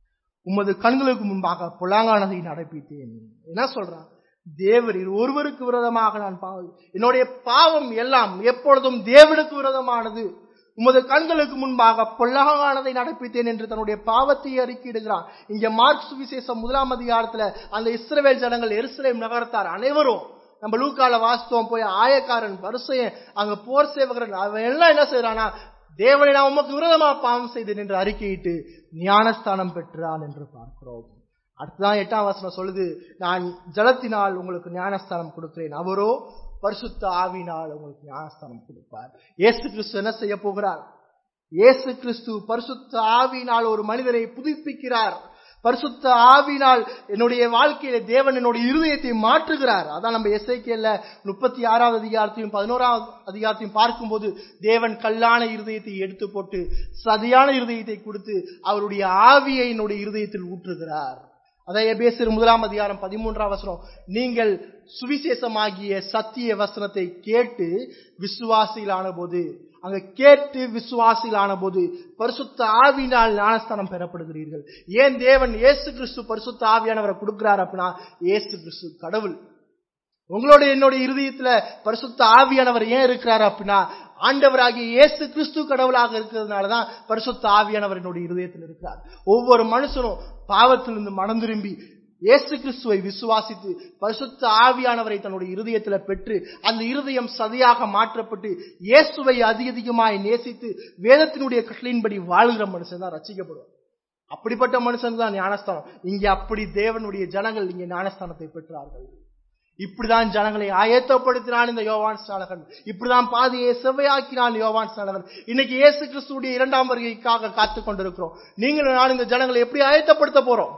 உமது கண்களுக்கு முன்பாக புலாங்கானதை நடப்பித்தேன் என்ன சொல்றான் தேவரீர் ஒருவருக்கு விரோதமாக நான் பாவம் என்னுடைய பாவம் எல்லாம் எப்பொழுதும் தேவனுக்கு விரோதமானது உமது கண்களுக்கு முன்பாக பொல்லாகானதை நடப்பித்தேன் என்று தன்னுடைய பாவத்தை அறிக்கையிடுகிறான் இங்க மார்க் சுவிசேஷம் முதலாம் அதிகாரத்துல அந்த இஸ்ரவேல் ஜனங்கள் எருசலேம் நகரத்தார் அனைவரும் நம்ம லூக்கால வாஸ்தவம் போய் ஆயக்காரன் பரிசையன் அங்க போர் சேவகரன் அவன் எல்லாம் என்ன செய்யறானா தேவனை நான் உமக்கு விரோதமா பாவம் செய்தேன் என்று அறிக்கையிட்டு ஞானஸ்தானம் பெற்றான் என்று பார்க்கிறோம் அடுத்ததான் எட்டாம் வசனம் சொல்லுது நான் ஜலத்தினால் உங்களுக்கு ஞானஸ்தானம் கொடுக்கிறேன் அவரோ பரிசுத்த ஆவினால் உங்களுக்கு ஞானஸ்தானம் கொடுப்பார் இயேசு கிறிஸ்து என்ன செய்ய போகிறார் இயேசு கிறிஸ்து பரிசுத்த ஆவினால் ஒரு மனிதரை புதுப்பிக்கிறார் பரிசுத்த ஆவினால் என்னுடைய வாழ்க்கையில தேவன் என்னுடைய இருதயத்தை மாற்றுகிறார் அதான் நம்ம எஸ்ஐகேல முப்பத்தி ஆறாவது அதிகாரத்தையும் பதினோராவது அதிகாரத்தையும் பார்க்கும்போது தேவன் கல்லான இருதயத்தை எடுத்து போட்டு சதியான இருதயத்தை கொடுத்து அவருடைய ஆவியை என்னுடைய இருதயத்தில் ஊற்றுகிறார் அதை எபேசர் முதலாம் அதிகாரம் பதிமூன்றாம் வசனம் நீங்கள் சுவிசேஷமாகிய சத்திய வசனத்தை கேட்டு விசுவாசிகளான போது அங்க கேட்டு விசுவாசிகளான போது பரிசுத்த ஆவினால் ஞானஸ்தானம் பெறப்படுகிறீர்கள் ஏன் தேவன் இயேசு கிறிஸ்து பரிசுத்த ஆவியானவரை கொடுக்கிறார் அப்படின்னா இயேசு கிறிஸ்து கடவுள் உங்களோட என்னுடைய இருதயத்துல பரிசுத்த ஆவியானவர் ஏன் இருக்கிறார் அப்படின்னா ஆண்டவராகிய இயேசு கிறிஸ்து கடவுளாக இருக்கிறதுனாலதான் பரிசுத்த ஆவியானவர் என்னுடைய இருதயத்தில் இருக்கிறார் ஒவ்வொரு மனுஷனும் பாவத்திலிருந்து மனம் திரும்பி இயேசு கிறிஸ்துவை விசுவாசித்து பரிசுத்த ஆவியானவரை தன்னுடைய இருதயத்துல பெற்று அந்த இருதயம் சதையாக மாற்றப்பட்டு இயேசுவை அதிக அதிகமாய் நேசித்து வேதத்தினுடைய கட்டளையின்படி வாழ்கிற மனுஷன் தான் ரசிக்கப்படும் அப்படிப்பட்ட மனுஷன் தான் ஞானஸ்தானம் இங்க அப்படி தேவனுடைய ஜனங்கள் இங்க ஞானஸ்தானத்தை பெற்றார்கள் இப்படிதான் ஜனங்களை ஆயத்தப்படுத்தினான் இந்த யோவான் ஸ்நானகன் இப்படிதான் பாதையை செவ்வையாக்கினான் யோவான் ஸ்நானகன் இன்னைக்கு இயேசு கிறிஸ்துடைய இரண்டாம் வருகைக்காக காத்து கொண்டிருக்கிறோம் நீங்களும் நான் இந்த ஜனங்களை எப்படி ஆயத்தப்படுத்த போறோம்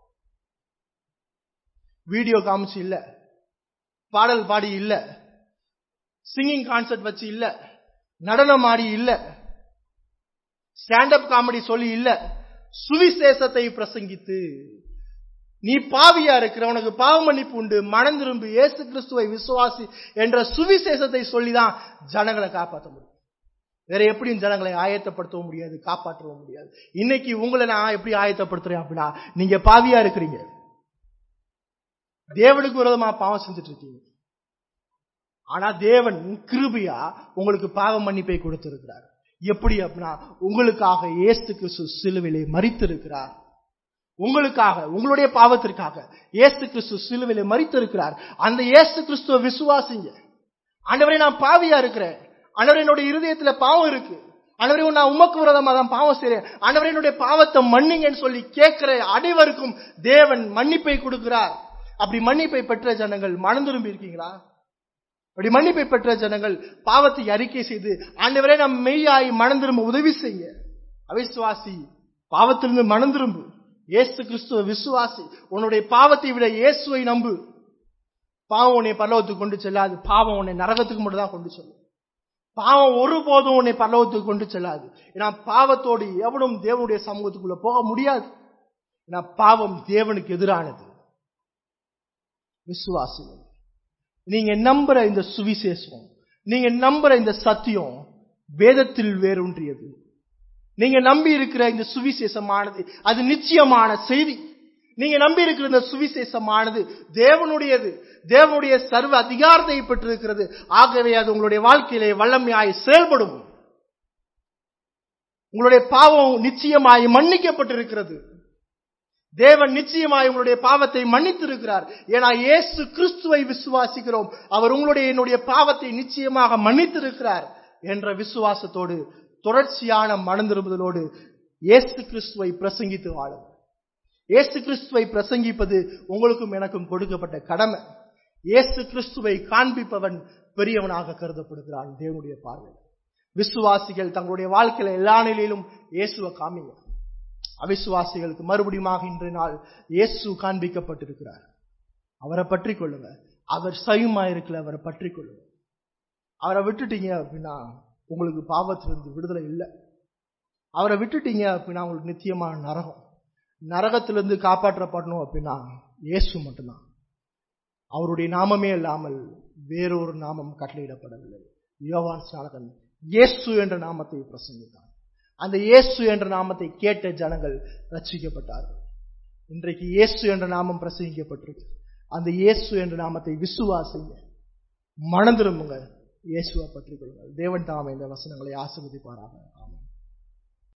வீடியோ காமிச்சு இல்ல பாடல் பாடி இல்ல சிங்கிங் கான்சர்ட் வச்சு இல்ல நடனம் ஆடி இல்ல ஸ்டாண்ட் அப் காமெடி சொல்லி இல்ல சுவிசேஷத்தை பிரசங்கித்து நீ பாவியா இருக்கிற உனக்கு பாவ மன்னிப்பு உண்டு மனம் திரும்பி இயேசு கிறிஸ்துவை விசுவாசி என்ற சுவிசேஷத்தை சொல்லிதான் ஜனங்களை காப்பாற்ற முடியும் வேற எப்படியும் ஜனங்களை ஆயத்தப்படுத்தவும் முடியாது காப்பாற்றவும் முடியாது இன்னைக்கு உங்களை நான் எப்படி ஆயத்தப்படுத்துறேன் அப்படின்னா நீங்க பாவியா இருக்கிறீங்க தேவனுக்கு விரோதமா பாவம் செஞ்சுட்டு இருக்கீங்க ஆனா தேவன் கிருபியா உங்களுக்கு பாவ மன்னிப்பை கொடுத்திருக்கிறார் எப்படி அப்படின்னா உங்களுக்காக இயேசு கிறிஸ்து சிலுவிலே மறித்திருக்கிறார் உங்களுக்காக உங்களுடைய பாவத்திற்காக இயேசு கிறிஸ்து சிலுவிலே மறித்திருக்கிறார் அந்த இயேசு கிறிஸ்துவ விசுவாசிங்க ஆண்டவரே நான் பாவியா இருக்கிறேன் ஆண்டவரே என்னுடைய இருதயத்துல பாவம் இருக்கு ஆண்டவரே நான் உமக்கு விரோதமா தான் பாவம் செய்றேன் ஆண்டவரே என்னுடைய பாவத்தை மன்னிங்கன்னு சொல்லி கேட்கிற அனைவருக்கும் தேவன் மன்னிப்பை கொடுக்கிறார் அப்படி மன்னிப்பை பெற்ற ஜனங்கள் மனம் திரும்பி இருக்கீங்களா அப்படி மன்னிப்பை பெற்ற ஜனங்கள் பாவத்தை அறிக்கை செய்து ஆண்டவரே நம் மெய்யாய் மனம் திரும்ப உதவி செய்ய அவிசுவாசி பாவத்திலிருந்து மனம் திரும்பு இயேசு கிறிஸ்துவ விசுவாசி உன்னுடைய பாவத்தை விட இயேசுவை நம்பு பாவம் உன்னை பரலோகத்துக்கு கொண்டு செல்லாது பாவம் உன்னை நரகத்துக்கு மட்டும் தான் கொண்டு செல்லும் பாவம் ஒருபோதும் உன்னை பரலோகத்துக்கு கொண்டு செல்லாது ஏன்னா பாவத்தோடு எவனும் தேவனுடைய சமூகத்துக்குள்ள போக முடியாது ஏன்னா பாவம் தேவனுக்கு எதிரானது விசுவாசிகள் நீங்க நம்புற இந்த சுவிசேஷம் நீங்க நம்புற இந்த சத்தியம் வேதத்தில் வேரூன்றியது நீங்க நம்பி இருக்கிற இந்த சுவிசேஷமானது அது நிச்சயமான செய்தி நீங்க நம்பி இருக்கிற இந்த சுவிசேஷமானது தேவனுடையது தேவனுடைய சர்வ அதிகாரத்தை பெற்றிருக்கிறது ஆகவே அது உங்களுடைய வாழ்க்கையிலே வல்லமையாய் செயல்படும் உங்களுடைய பாவம் நிச்சயமாய் மன்னிக்கப்பட்டிருக்கிறது தேவன் நிச்சயமாய் உங்களுடைய பாவத்தை மன்னித்திருக்கிறார் ஏன்னா இயேசு கிறிஸ்துவை விசுவாசிக்கிறோம் அவர் உங்களுடைய என்னுடைய பாவத்தை நிச்சயமாக மன்னித்திருக்கிறார் என்ற விசுவாசத்தோடு தொடர்ச்சியான மனந்திரும்புதலோடு இயேசு கிறிஸ்துவை பிரசங்கித்து வாழும் இயேசு கிறிஸ்துவை பிரசங்கிப்பது உங்களுக்கும் எனக்கும் கொடுக்கப்பட்ட கடமை இயேசு கிறிஸ்துவை காண்பிப்பவன் பெரியவனாக கருதப்படுகிறான் தேவனுடைய பார்வை விசுவாசிகள் தங்களுடைய வாழ்க்கையில எல்லா நிலையிலும் இயேசுவை காமிங்க அவிசுவாசிகளுக்கு மறுபடியும் இன்றைய நாள் இயேசு காண்பிக்கப்பட்டிருக்கிறார் அவரை பற்றி கொள்ளுங்க அவர் சயுமா இருக்கல அவரை பற்றி கொள்ளுங்க அவரை விட்டுட்டீங்க அப்படின்னா உங்களுக்கு பாவத்திலிருந்து விடுதலை இல்லை அவரை விட்டுட்டீங்க அப்படின்னா உங்களுக்கு நித்தியமான நரகம் நரகத்திலிருந்து காப்பாற்றப்படணும் அப்படின்னா இயேசு மட்டும்தான் அவருடைய நாமமே இல்லாமல் வேறொரு நாமம் கட்டளையிடப்படவில்லை யோவான் ஸ்நானகன் இயேசு என்ற நாமத்தை பிரசங்கித்தார் அந்த இயேசு என்ற நாமத்தை கேட்ட ஜனங்கள் ரட்சிக்கப்பட்டார்கள் இன்றைக்கு இயேசு என்ற நாமம் பிரசங்கிக்கப்பட்டிருக்கு அந்த இயேசு என்ற நாமத்தை விசுவாசிங்க மணந்திரும்புங்க இயேசுவை பற்றி கொள்ளுங்கள் தேவன் தாமே இந்த வசனங்களை ஆசிர்வதிப்பாராக ஆமென்